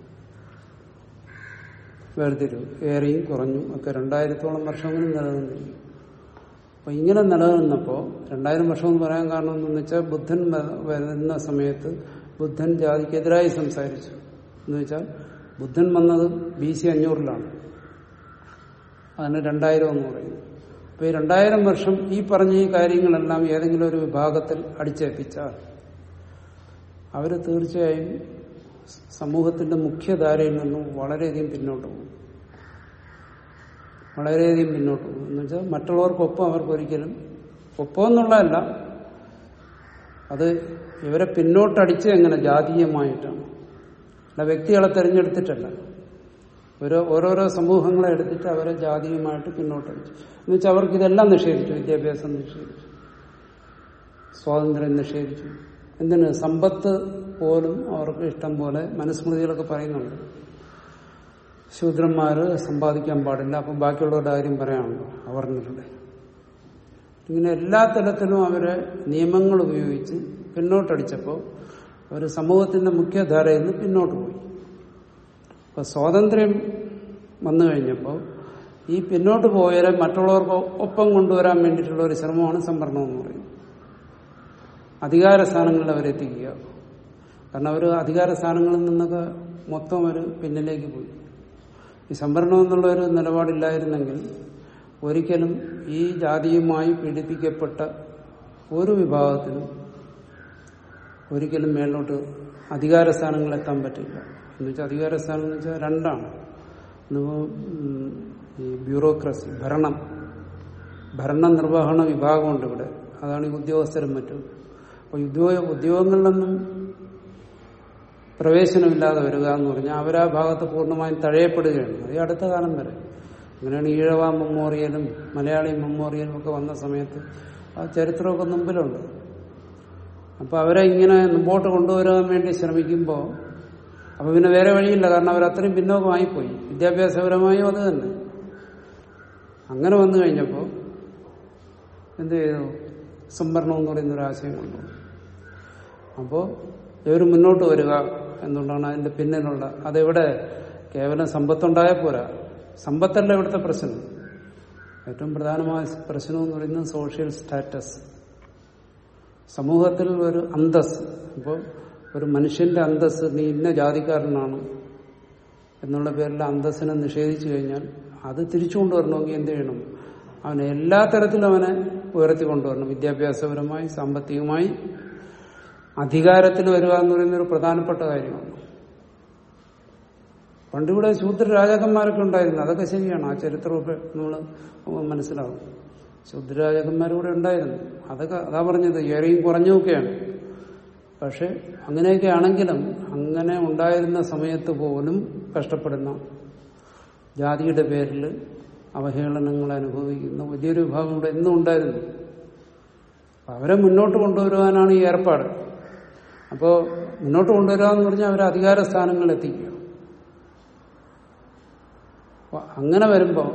വേർതിരിവ് ഏറെയും കുറഞ്ഞും ഒക്കെ രണ്ടായിരത്തോളം വർഷമെങ്കിലും നിലനിന്നിരിക്കും അപ്പൊ ഇങ്ങനെ നിലനിന്നപ്പോ രണ്ടായിരം വർഷം എന്ന് പറയാൻ കാരണം എന്തെന്ന് വെച്ചാൽ ബുദ്ധൻ വ- വരുന്ന സമയത്ത് ബുദ്ധൻ ജാതിക്കെതിരായി സംസാരിച്ചു എന്ന് വെച്ചാൽ ബുദ്ധൻ വന്നത് ബി സി അഞ്ഞൂറിലാണ് അതിന് രണ്ടായിരം എന്ന് പറയുന്നു അപ്പൊ ഈ രണ്ടായിരം വർഷം ഈ പറഞ്ഞ ഈ കാര്യങ്ങളെല്ലാം ഏതെങ്കിലും ഒരു വിഭാഗത്തിൽ അടിച്ചേൽപ്പിച്ചാൽ അവർ തീർച്ചയായും സമൂഹത്തിന്റെ മുഖ്യധാരയിൽ നിന്നും വളരെയധികം പിന്നോട്ട് പോകും വളരെയധികം പിന്നോട്ട് പോകും എന്ന് വെച്ചാൽ മറ്റുള്ളവർക്കൊപ്പം അവർക്ക് ഒരിക്കലും ഒപ്പം എന്നുള്ളതല്ല അത് ഇവരെ പിന്നോട്ടടിച്ച് എങ്ങനെ ജാതീയമായിട്ടാണ് അല്ല വ്യക്തികളെ തിരഞ്ഞെടുത്തിട്ടല്ല ഓരോ ഓരോരോ സമൂഹങ്ങളെ എടുത്തിട്ട് അവരെ ജാതീയമായിട്ട് പിന്നോട്ടടിച്ചു എന്ന് വെച്ചാൽ അവർക്ക് ഇതെല്ലാം നിഷേധിച്ചു വിദ്യാഭ്യാസം നിഷേധിച്ചു സ്വാതന്ത്ര്യം നിഷേധിച്ചു എന്തിന് സമ്പത്ത് പോലും അവർക്ക് ഇഷ്ടം പോലെ മനുസ്മൃതികളൊക്കെ പറയുന്നുണ്ട് ശൂദ്രന്മാര് സമ്പാദിക്കാൻ പാടില്ല അപ്പം ബാക്കിയുള്ളവരുടെ കാര്യം പറയാനുണ്ടോ അവർണരുടെ ഇങ്ങനെ എല്ലാ തലത്തിലും അവരെ നിയമങ്ങൾ ഉപയോഗിച്ച് പിന്നോട്ടടിച്ചപ്പോൾ അവർ സമൂഹത്തിന്റെ മുഖ്യധാരയിൽ നിന്ന് പിന്നോട്ട് പോയി അപ്പൊ സ്വാതന്ത്ര്യം വന്നു കഴിഞ്ഞപ്പോൾ ഈ പിന്നോട്ട് പോയവരെ മറ്റുള്ളവർക്ക് ഒപ്പം കൊണ്ടുവരാൻ വേണ്ടിയിട്ടുള്ള ഒരു ശ്രമമാണ് സംവരണം എന്ന് പറയുന്നത് അധികാര സ്ഥാനങ്ങളിൽ അവരെത്തിക്കുക കാരണം അവർ അധികാര സ്ഥാനങ്ങളിൽ നിന്നൊക്കെ മൊത്തം ഒരു പിന്നിലേക്ക് പോയി ഈ സംവരണം എന്നുള്ള ഒരു നിലപാടില്ലായിരുന്നെങ്കിൽ ഒരിക്കലും ഈ ജാതിയുമായി പീഡിപ്പിക്കപ്പെട്ട ഒരു വിഭാഗത്തിനും ഒരിക്കലും മേലോട്ട് അധികാര സ്ഥാനങ്ങളിൽ എത്താൻ പറ്റില്ല എന്ന് വെച്ചാൽ അധികാര സ്ഥാനം എന്ന് വെച്ചാൽ രണ്ടാണ് ഒന്ന് ഉം, ഈ ബ്യൂറോക്രസി ഭരണം ഭരണ നിർവഹണ വിഭാഗമുണ്ട് ഇവിടെ അതാണ് ഈ ഉദ്യോഗസ്ഥരും മറ്റും അപ്പോൾ ഉദ്യോഗ ഉദ്യോഗങ്ങളിലൊന്നും പ്രവേശനമില്ലാതെ വരിക എന്ന് പറഞ്ഞാൽ അവരാ ഭാഗത്ത് പൂർണ്ണമായും തഴയപ്പെടുകയാണ് അത് ഈ അടുത്ത കാലം വരെ അങ്ങനെയാണ് ഈഴവ മെമ്മോറിയലും മലയാളി മെമ്മോറിയലും ഒക്കെ വന്ന സമയത്ത് ആ ചരിത്രമൊക്കെ മുമ്പിലുണ്ട് അപ്പൊ അവരെ ഇങ്ങനെ മുമ്പോട്ട് കൊണ്ടുവരാൻ വേണ്ടി ശ്രമിക്കുമ്പോൾ അപ്പൊ പിന്നെ വേറെ വഴിയില്ല കാരണം അവർ അത്രയും പിന്നോക്കമായിപ്പോയി വിദ്യാഭ്യാസപരമായും അത് തന്നെ അങ്ങനെ വന്നു കഴിഞ്ഞപ്പോൾ എന്ത് ചെയ്തു സംവരണം എന്ന് പറയുന്ന ഒരു ആശയം കൊണ്ടുവന്നു അപ്പോൾ ഇവർ മുന്നോട്ട് വരിക എന്നുള്ളതാണ് അതിന്റെ പിന്നിലുള്ള അതെവിടെ കേവലം സമ്പത്തുണ്ടായാൽ പോരാ സമ്പത്തല്ല ഇവിടുത്തെ പ്രശ്നം ഏറ്റവും പ്രധാനമായ പ്രശ്നം എന്ന് പറയുന്നത് സോഷ്യൽ സ്റ്റാറ്റസ് സമൂഹത്തിൽ ഒരു അന്തസ് ഇപ്പോൾ ഒരു മനുഷ്യന്റെ അന്തസ് നീ ഇന്ന ജാതിക്കാരനാണ് എന്നുള്ള പേരിൽ അന്തസ്സിനെ നിഷേധിച്ചു കഴിഞ്ഞാൽ അത് തിരിച്ചു കൊണ്ടുവരണമെങ്കിൽ എന്ത് ചെയ്യണം അവനെ എല്ലാ തരത്തിലും അവനെ ഉയർത്തി കൊണ്ടുവരണം വിദ്യാഭ്യാസപരമായി സാമ്പത്തികമായി അധികാരത്തിൽ വരിക എന്ന് പറയുന്ന ഒരു പ്രധാനപ്പെട്ട കാര്യമാണ് പണ്ടിവിടെ ശൂദ്ര രാജാക്കന്മാരൊക്കെ ഉണ്ടായിരുന്നു അതൊക്കെ ശരിയാണ് ആ ചരിത്രമൊക്കെ നമ്മൾ മനസ്സിലാവും ശൂദ്ര രാജാക്കന്മാരൂടെ ഉണ്ടായിരുന്നു അതൊക്കെ അതാ പറഞ്ഞത് ഏറെയും കുറഞ്ഞുമൊക്കെയാണ് പക്ഷെ അങ്ങനെയൊക്കെ ആണെങ്കിലും അങ്ങനെ ഉണ്ടായിരുന്ന സമയത്ത് പോലും കഷ്ടപ്പെടുന്ന ജാതിയുടെ പേരിൽ അവഹേളനങ്ങൾ അനുഭവിക്കുന്ന വലിയൊരു വിഭാഗം ഇവിടെ എന്നും ഉണ്ടായിരുന്നു അപ്പൊ അവരെ മുന്നോട്ട് കൊണ്ടുവരുവാനാണ് ഈ ഏർപ്പാട് അപ്പോൾ മുന്നോട്ട് കൊണ്ടുവരിക എന്ന് പറഞ്ഞാൽ അവരെ അധികാര സ്ഥാനങ്ങളിൽ എത്തിക്കുക അപ്പൊ അങ്ങനെ വരുമ്പോൾ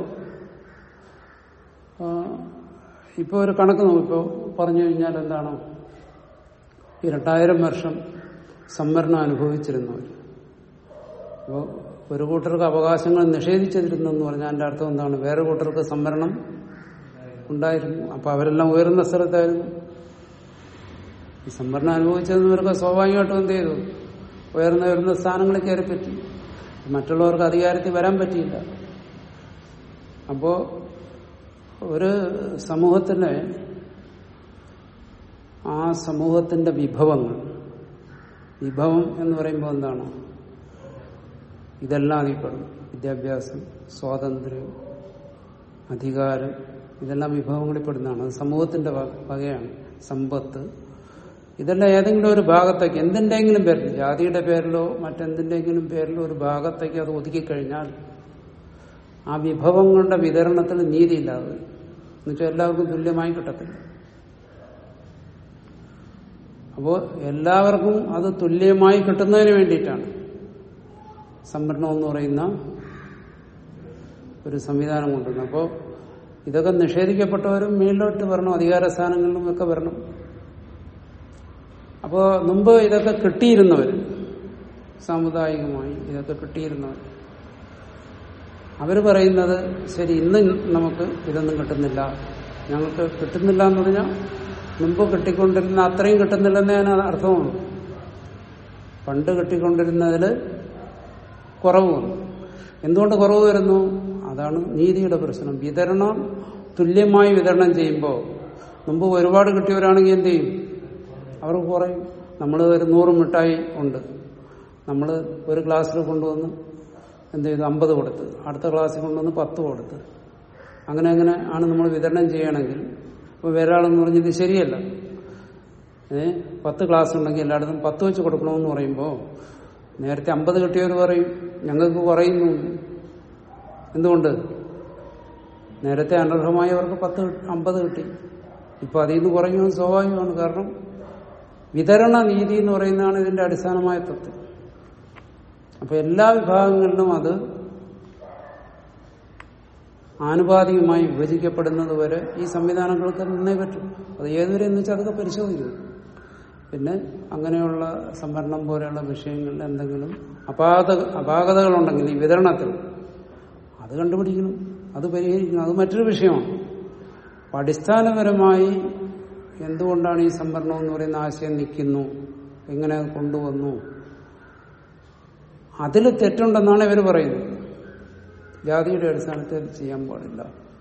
ഇപ്പോൾ ഒരു കണക്ക് നോക്കിപ്പോൾ പറഞ്ഞു കഴിഞ്ഞാൽ എന്താണ് ഈ രണ്ടായിരം വർഷം സംവരണം അനുഭവിച്ചിരുന്നവർ അപ്പോൾ ഒരു കൂട്ടർക്ക് അവകാശങ്ങൾ നിഷേധിച്ചിരുന്നെന്ന് പറഞ്ഞാൽ അതിന്റെ അർത്ഥം എന്താണ് വേറെ കൂട്ടർക്ക് സംവരണം ഉണ്ടായിരുന്നു അപ്പൊ അവരെല്ലാം ഉയർന്ന സ്ഥലത്തായിരുന്നു ഈ സംവരണം അനുഭവിച്ചവർക്ക് സ്വാഭാവികമായിട്ടും എന്ത് ചെയ്തു ഉയർന്ന ഉയർന്ന സ്ഥാനങ്ങളിൽ കയറി പറ്റി മറ്റുള്ളവർക്ക് അധികാരത്തിൽ വരാൻ പറ്റിയില്ല അപ്പോ ഒരു സമൂഹത്തിന് ആ സമൂഹത്തിന്റെ വിഭവങ്ങൾ വിഭവം എന്ന് പറയുമ്പോൾ എന്താണ് ഇതെല്ലാം അതിൽ പെടും വിദ്യാഭ്യാസം സ്വാതന്ത്ര്യം അധികാരം ഇതെല്ലാം വിഭവങ്ങളിൽ പെടുന്നതാണ് അത് സമൂഹത്തിന്റെ വക- വകയാണ് സമ്പത്ത് ഇതെല്ലാം ഏതെങ്കിലും ഒരു ഭാഗത്തേക്ക് എന്തിന്റെങ്കിലും പേരിൽ ജാതിയുടെ പേരിലോ മറ്റെന്തിന്റെങ്കിലും പേരിലോ ഒരു ഭാഗത്തേക്ക് അത് ഒതുക്കിക്കഴിഞ്ഞാൽ ആ വിഭവങ്ങളുടെ വിതരണത്തിൽ നീതിയില്ലാതെ വരും. എന്നുവെച്ചാൽ എല്ലാവർക്കും തുല്യമായി കിട്ടത്തില്ല അപ്പോൾ എല്ലാവർക്കും അത് തുല്യമായി കിട്ടുന്നതിന് വേണ്ടിയിട്ടാണ് സംവരണം എന്ന് പറയുന്ന ഒരു സംവിധാനം കൊണ്ടുവരുന്നത് അപ്പോൾ ഇതൊക്കെ നിഷേധിക്കപ്പെട്ടവരും മേളിലോട്ട് വരണം അധികാര സ്ഥാനങ്ങളിലും ഒക്കെ വരണം അപ്പോൾ മുമ്പ് ഇതൊക്കെ കിട്ടിയിരുന്നവർ സാമുദായികമായി ഇതൊക്കെ കിട്ടിയിരുന്നവർ അവർ പറയുന്നത് ശരി ഇന്ന് നമുക്ക് ഇതൊന്നും കിട്ടുന്നില്ല ഞങ്ങൾക്ക് കിട്ടുന്നില്ല എന്ന് പറഞ്ഞാൽ മുമ്പ് കിട്ടിക്കൊണ്ടിരുന്ന അത്രയും കിട്ടുന്നില്ലെന്നേ അതിന് അർത്ഥമുള്ളൂ പണ്ട് കിട്ടിക്കൊണ്ടിരുന്നതിൽ കുറവ് വന്നു എന്തുകൊണ്ട് കുറവ് വരുന്നു അതാണ് നീതിയുടെ പ്രശ്നം വിതരണം തുല്യമായി വിതരണം ചെയ്യുമ്പോൾ മുമ്പ് ഒരുപാട് കിട്ടിയവരാണെങ്കിൽ എന്ത് ചെയ്യും അവർക്ക് കുറയും നമ്മൾ ഒരു നൂറ് മിഠായി ഉണ്ട് നമ്മൾ ഒരു ക്ലാസ്സിൽ കൊണ്ടുവന്ന് എന്ത് ചെയ്തു അമ്പത് കൊടുത്ത് അടുത്ത ക്ലാസ്സിൽ കൊണ്ടുവന്ന് പത്ത് കൊടുത്ത് അങ്ങനെ അങ്ങനെ ആണ് നമ്മൾ വിതരണം ചെയ്യണമെങ്കിൽ ഇപ്പോൾ വേറെ ആളെന്ന് പറഞ്ഞത് ശരിയല്ല ഏ പത്ത് ക്ലാസ് ഉണ്ടെങ്കിൽ എല്ലായിടത്തും പത്ത് വെച്ച് കൊടുക്കണമെന്ന് പറയുമ്പോൾ നേരത്തെ അമ്പത് കിട്ടിയവർ പറയും ഞങ്ങൾക്ക് കുറയുന്നു എന്തുകൊണ്ട് നേരത്തെ അനർഹമായവർക്ക് പത്ത് അമ്പത് കിട്ടി ഇപ്പൊ അതിൽ നിന്ന് കുറയുന്നത് സ്വാഭാവികമാണ് കാരണം വിതരണ നീതി എന്ന് പറയുന്നതാണ് ഇതിന്റെ അടിസ്ഥാനമായ തത്വം അപ്പൊ എല്ലാ വിഭാഗങ്ങളിലും അത് ആനുപാതികമായി വിഭജിക്കപ്പെടുന്നത് വരെ ഈ സംവിധാനങ്ങൾക്ക് നിന്നേ പറ്റും അത് ഏതുവരെ എന്ന് വെച്ചാൽ അതൊക്കെ പരിശോധിക്കും പിന്നെ അങ്ങനെയുള്ള സംവരണം പോലെയുള്ള വിഷയങ്ങളിൽ എന്തെങ്കിലും അപാത അപാകതകളുണ്ടെങ്കിൽ ഈ വിതരണത്തിൽ അത് കണ്ടുപിടിക്കണം അത് പരിഹരിക്കണം അത് മറ്റൊരു വിഷയമാണ് അപ്പൊ അടിസ്ഥാനപരമായി എന്തുകൊണ്ടാണ് ഈ സംവരണം എന്ന് പറയുന്ന ആശയം നിൽക്കുന്നു എങ്ങനെ കൊണ്ടുവന്നു അതിൽ തെറ്റുണ്ടെന്നാണ് ഇവർ പറയുന്നത് ജാതിയുടെ അടിസ്ഥാനത്തിൽ അത് ചെയ്യാൻ പാടില്ല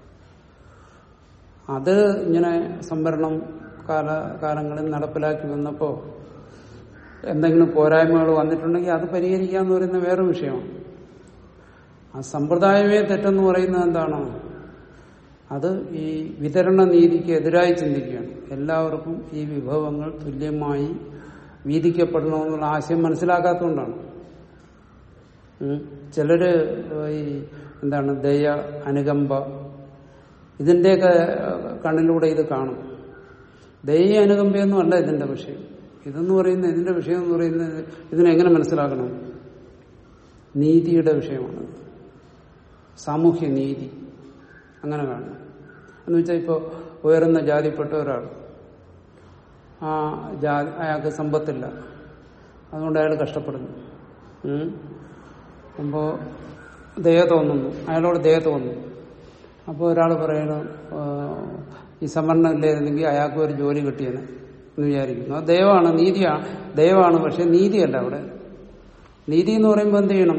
അത് ഇങ്ങനെ സംവരണം കാല കാലങ്ങളിൽ നടപ്പിലാക്കി വന്നപ്പോൾ എന്തെങ്കിലും പോരായ്മകൾ വന്നിട്ടുണ്ടെങ്കിൽ അത് പരിഹരിക്കുക എന്ന് പറയുന്ന വേറെ വിഷയമാണ് ആ സമ്പ്രദായമേ തെറ്റെന്ന് പറയുന്നത് എന്താണ് അത് ഈ വിതരണ നീതിക്ക് എതിരായി ചിന്തിക്കുകയാണ് എല്ലാവർക്കും ഈ വിഭവങ്ങൾ തുല്യമായി വീതിക്കപ്പെടണമെന്നുള്ള ആശയം മനസ്സിലാക്കാത്തതുകൊണ്ടാണ് ഉം. ചിലര് ഈ എന്താണ് ദയ അനുകമ്പ ഇതിന്റെയൊക്കെ കണ്ണിലൂടെ ഇത് കാണും ദയ അനുകമ്പയൊന്നും അല്ല ഇതിന്റെ വിഷയം ഇതെന്ന് പറയുന്നത് ഇതിന്റെ വിഷയം എന്ന് പറയുന്നത് ഇതിനെങ്ങനെ മനസ്സിലാക്കണം നീതിയുടെ വിഷയമാണ് സാമൂഹ്യ നീതി അങ്ങനെ കാണണം എന്ന് വെച്ചാൽ ഇപ്പോൾ ഉയർന്ന ജാതിപ്പെട്ട ഒരാൾ ആ ജാതി അയാൾക്ക് സമ്പത്തില്ല അതുകൊണ്ട് അയാൾ കഷ്ടപ്പെടുന്നു ഉം. അപ്പോ ദയ തോന്നുന്നു അയാളോട് ദയ തോന്നുന്നു അപ്പോൾ ഒരാൾ പറയണം ആ, ഈ സംവരണം ഇല്ലായിരുന്നെങ്കിൽ അയാൾക്ക് ഒരു ജോലി കിട്ടിയെന്ന് എന്ന് വിചാരിക്കുന്നു അത് ദയവാണ് നീതിയാണ് ദയവാണ് പക്ഷെ നീതിയല്ല അവിടെ നീതി എന്ന് പറയുമ്പോൾ എന്ത് ചെയ്യണം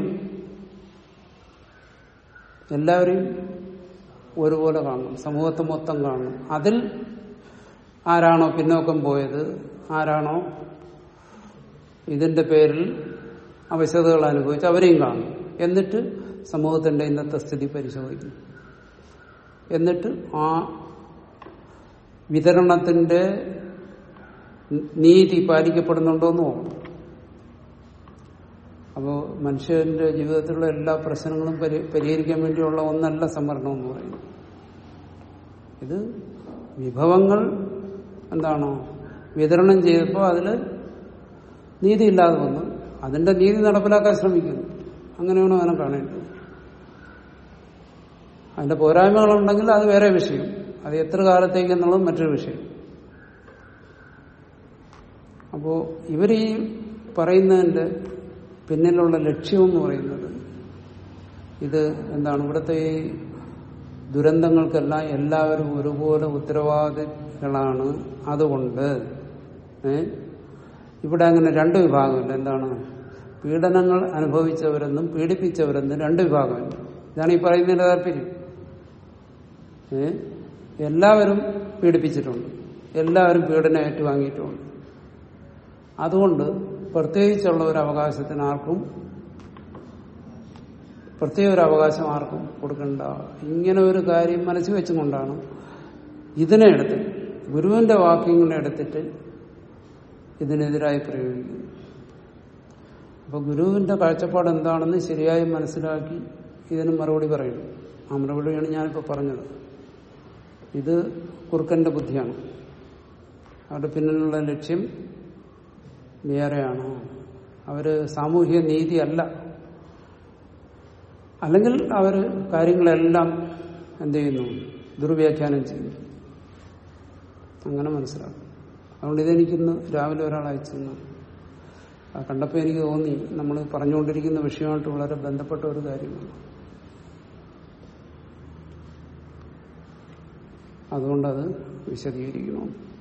എല്ലാവരെയും ഒരുപോലെ കാണണം സമൂഹത്തെ മൊത്തം കാണണം അതിൽ ആരാണോ പിന്നോക്കം പോയത് ആരാണോ ഇതിന്റെ പേരിൽ അവശതകൾ അനുഭവിച്ച് അവരെയും കാണും എന്നിട്ട് സമൂഹത്തിന്റെ ഇന്നത്തെ സ്ഥിതി പരിശോധിക്കും എന്നിട്ട് ആ വിതരണത്തിന്റെ നീതി പാലിക്കപ്പെടുന്നുണ്ടോ എന്ന് നോക്കണം അപ്പോൾ മനുഷ്യന്റെ ജീവിതത്തിലുള്ള എല്ലാ പ്രശ്നങ്ങളും പരി പരിഹരിക്കാൻ വേണ്ടിയുള്ള ഒന്നല്ല സംവരണം എന്ന് പറയുന്നത് ഇത് വിഭവങ്ങൾ എന്താണോ വിതരണം ചെയ്തപ്പോൾ അതിൽ നീതിയില്ലാതെ വന്നു അതിന്റെ നീതി നടപ്പിലാക്കാൻ ശ്രമിക്കുന്നു അങ്ങനെയാണ് അതിനെ കാണേണ്ടത് അതിന്റെ പോരായ്മകളുണ്ടെങ്കിൽ അത് വേറെ വിഷയം അത് എത്ര കാലത്തേക്ക് എന്നുള്ളത് മറ്റൊരു വിഷയം അപ്പോ ഇവർ ഈ പറയുന്നതിന്റെ പിന്നിലുള്ള ലക്ഷ്യമെന്ന് പറയുന്നത് ഇത് എന്താണ് ഇവിടുത്തെ ഈ ദുരന്തങ്ങൾക്കെല്ലാം എല്ലാവരും ഒരുപോലെ ഉത്തരവാദികളാണ് അതുകൊണ്ട് ഏ ഇവിടെ അങ്ങനെ രണ്ട് വിഭാഗമില്ല എന്താണ് പീഡനങ്ങൾ അനുഭവിച്ചവരെന്നും പീഡിപ്പിച്ചവരെന്നും രണ്ട് വിഭാഗമില്ല ഇതാണ് ഈ പറയുന്നതിന്റെ താല്പര്യം ഏ എല്ലാവരും പീഡിപ്പിച്ചിട്ടുണ്ട് എല്ലാവരും പീഡനം ഏറ്റുവാങ്ങിയിട്ടുണ്ട് അതുകൊണ്ട് പ്രത്യേകിച്ചുള്ള ഒരു അവകാശത്തിന് ആർക്കും പ്രത്യേക ഒരു അവകാശം ആർക്കും കൊടുക്കണ്ട ഇങ്ങനെ ഒരു കാര്യം മനസ്സിൽ വെച്ചുകൊണ്ടാണ് ഇതിനെ എടുത്ത് ഗുരുവിന്റെ വാക്യങ്ങളെ എടുത്തിട്ട് ഇതിനെതിരായി പ്രയോഗിക്കുന്നത് അപ്പൊ ഗുരുവിന്റെ കാഴ്ചപ്പാട് എന്താണെന്ന് ശരിയായി മനസ്സിലാക്കി ഇതിന് മറുപടി പറയുന്നു ആ മറുപടിയാണ് ഞാനിപ്പോൾ പറഞ്ഞത് ഇത് കുറുക്കന്റെ ബുദ്ധിയാണ് അവരുടെ പിന്നിലുള്ള ലക്ഷ്യം വേറെയാണ് അവര് സാമൂഹിക നീതി അല്ല അല്ലെങ്കിൽ അവർ കാര്യങ്ങളെല്ലാം എന്ത് ചെയ്യുന്നു ദുർവ്യാഖ്യാനം ചെയ്യുന്നു അങ്ങനെ മനസ്സിലാക്കും അതുകൊണ്ട് ഇതെനിക്കിന്ന് രാവിലെ ഒരാൾ അയച്ചു തന്നു. ആ കണ്ടപ്പോൾ എനിക്ക് തോന്നി നമ്മൾ പറഞ്ഞുകൊണ്ടിരിക്കുന്ന വിഷയമായിട്ട് വളരെ ബന്ധപ്പെട്ട ഒരു കാര്യമാണ് അതുകൊണ്ടത് വിശദീകരിക്കണം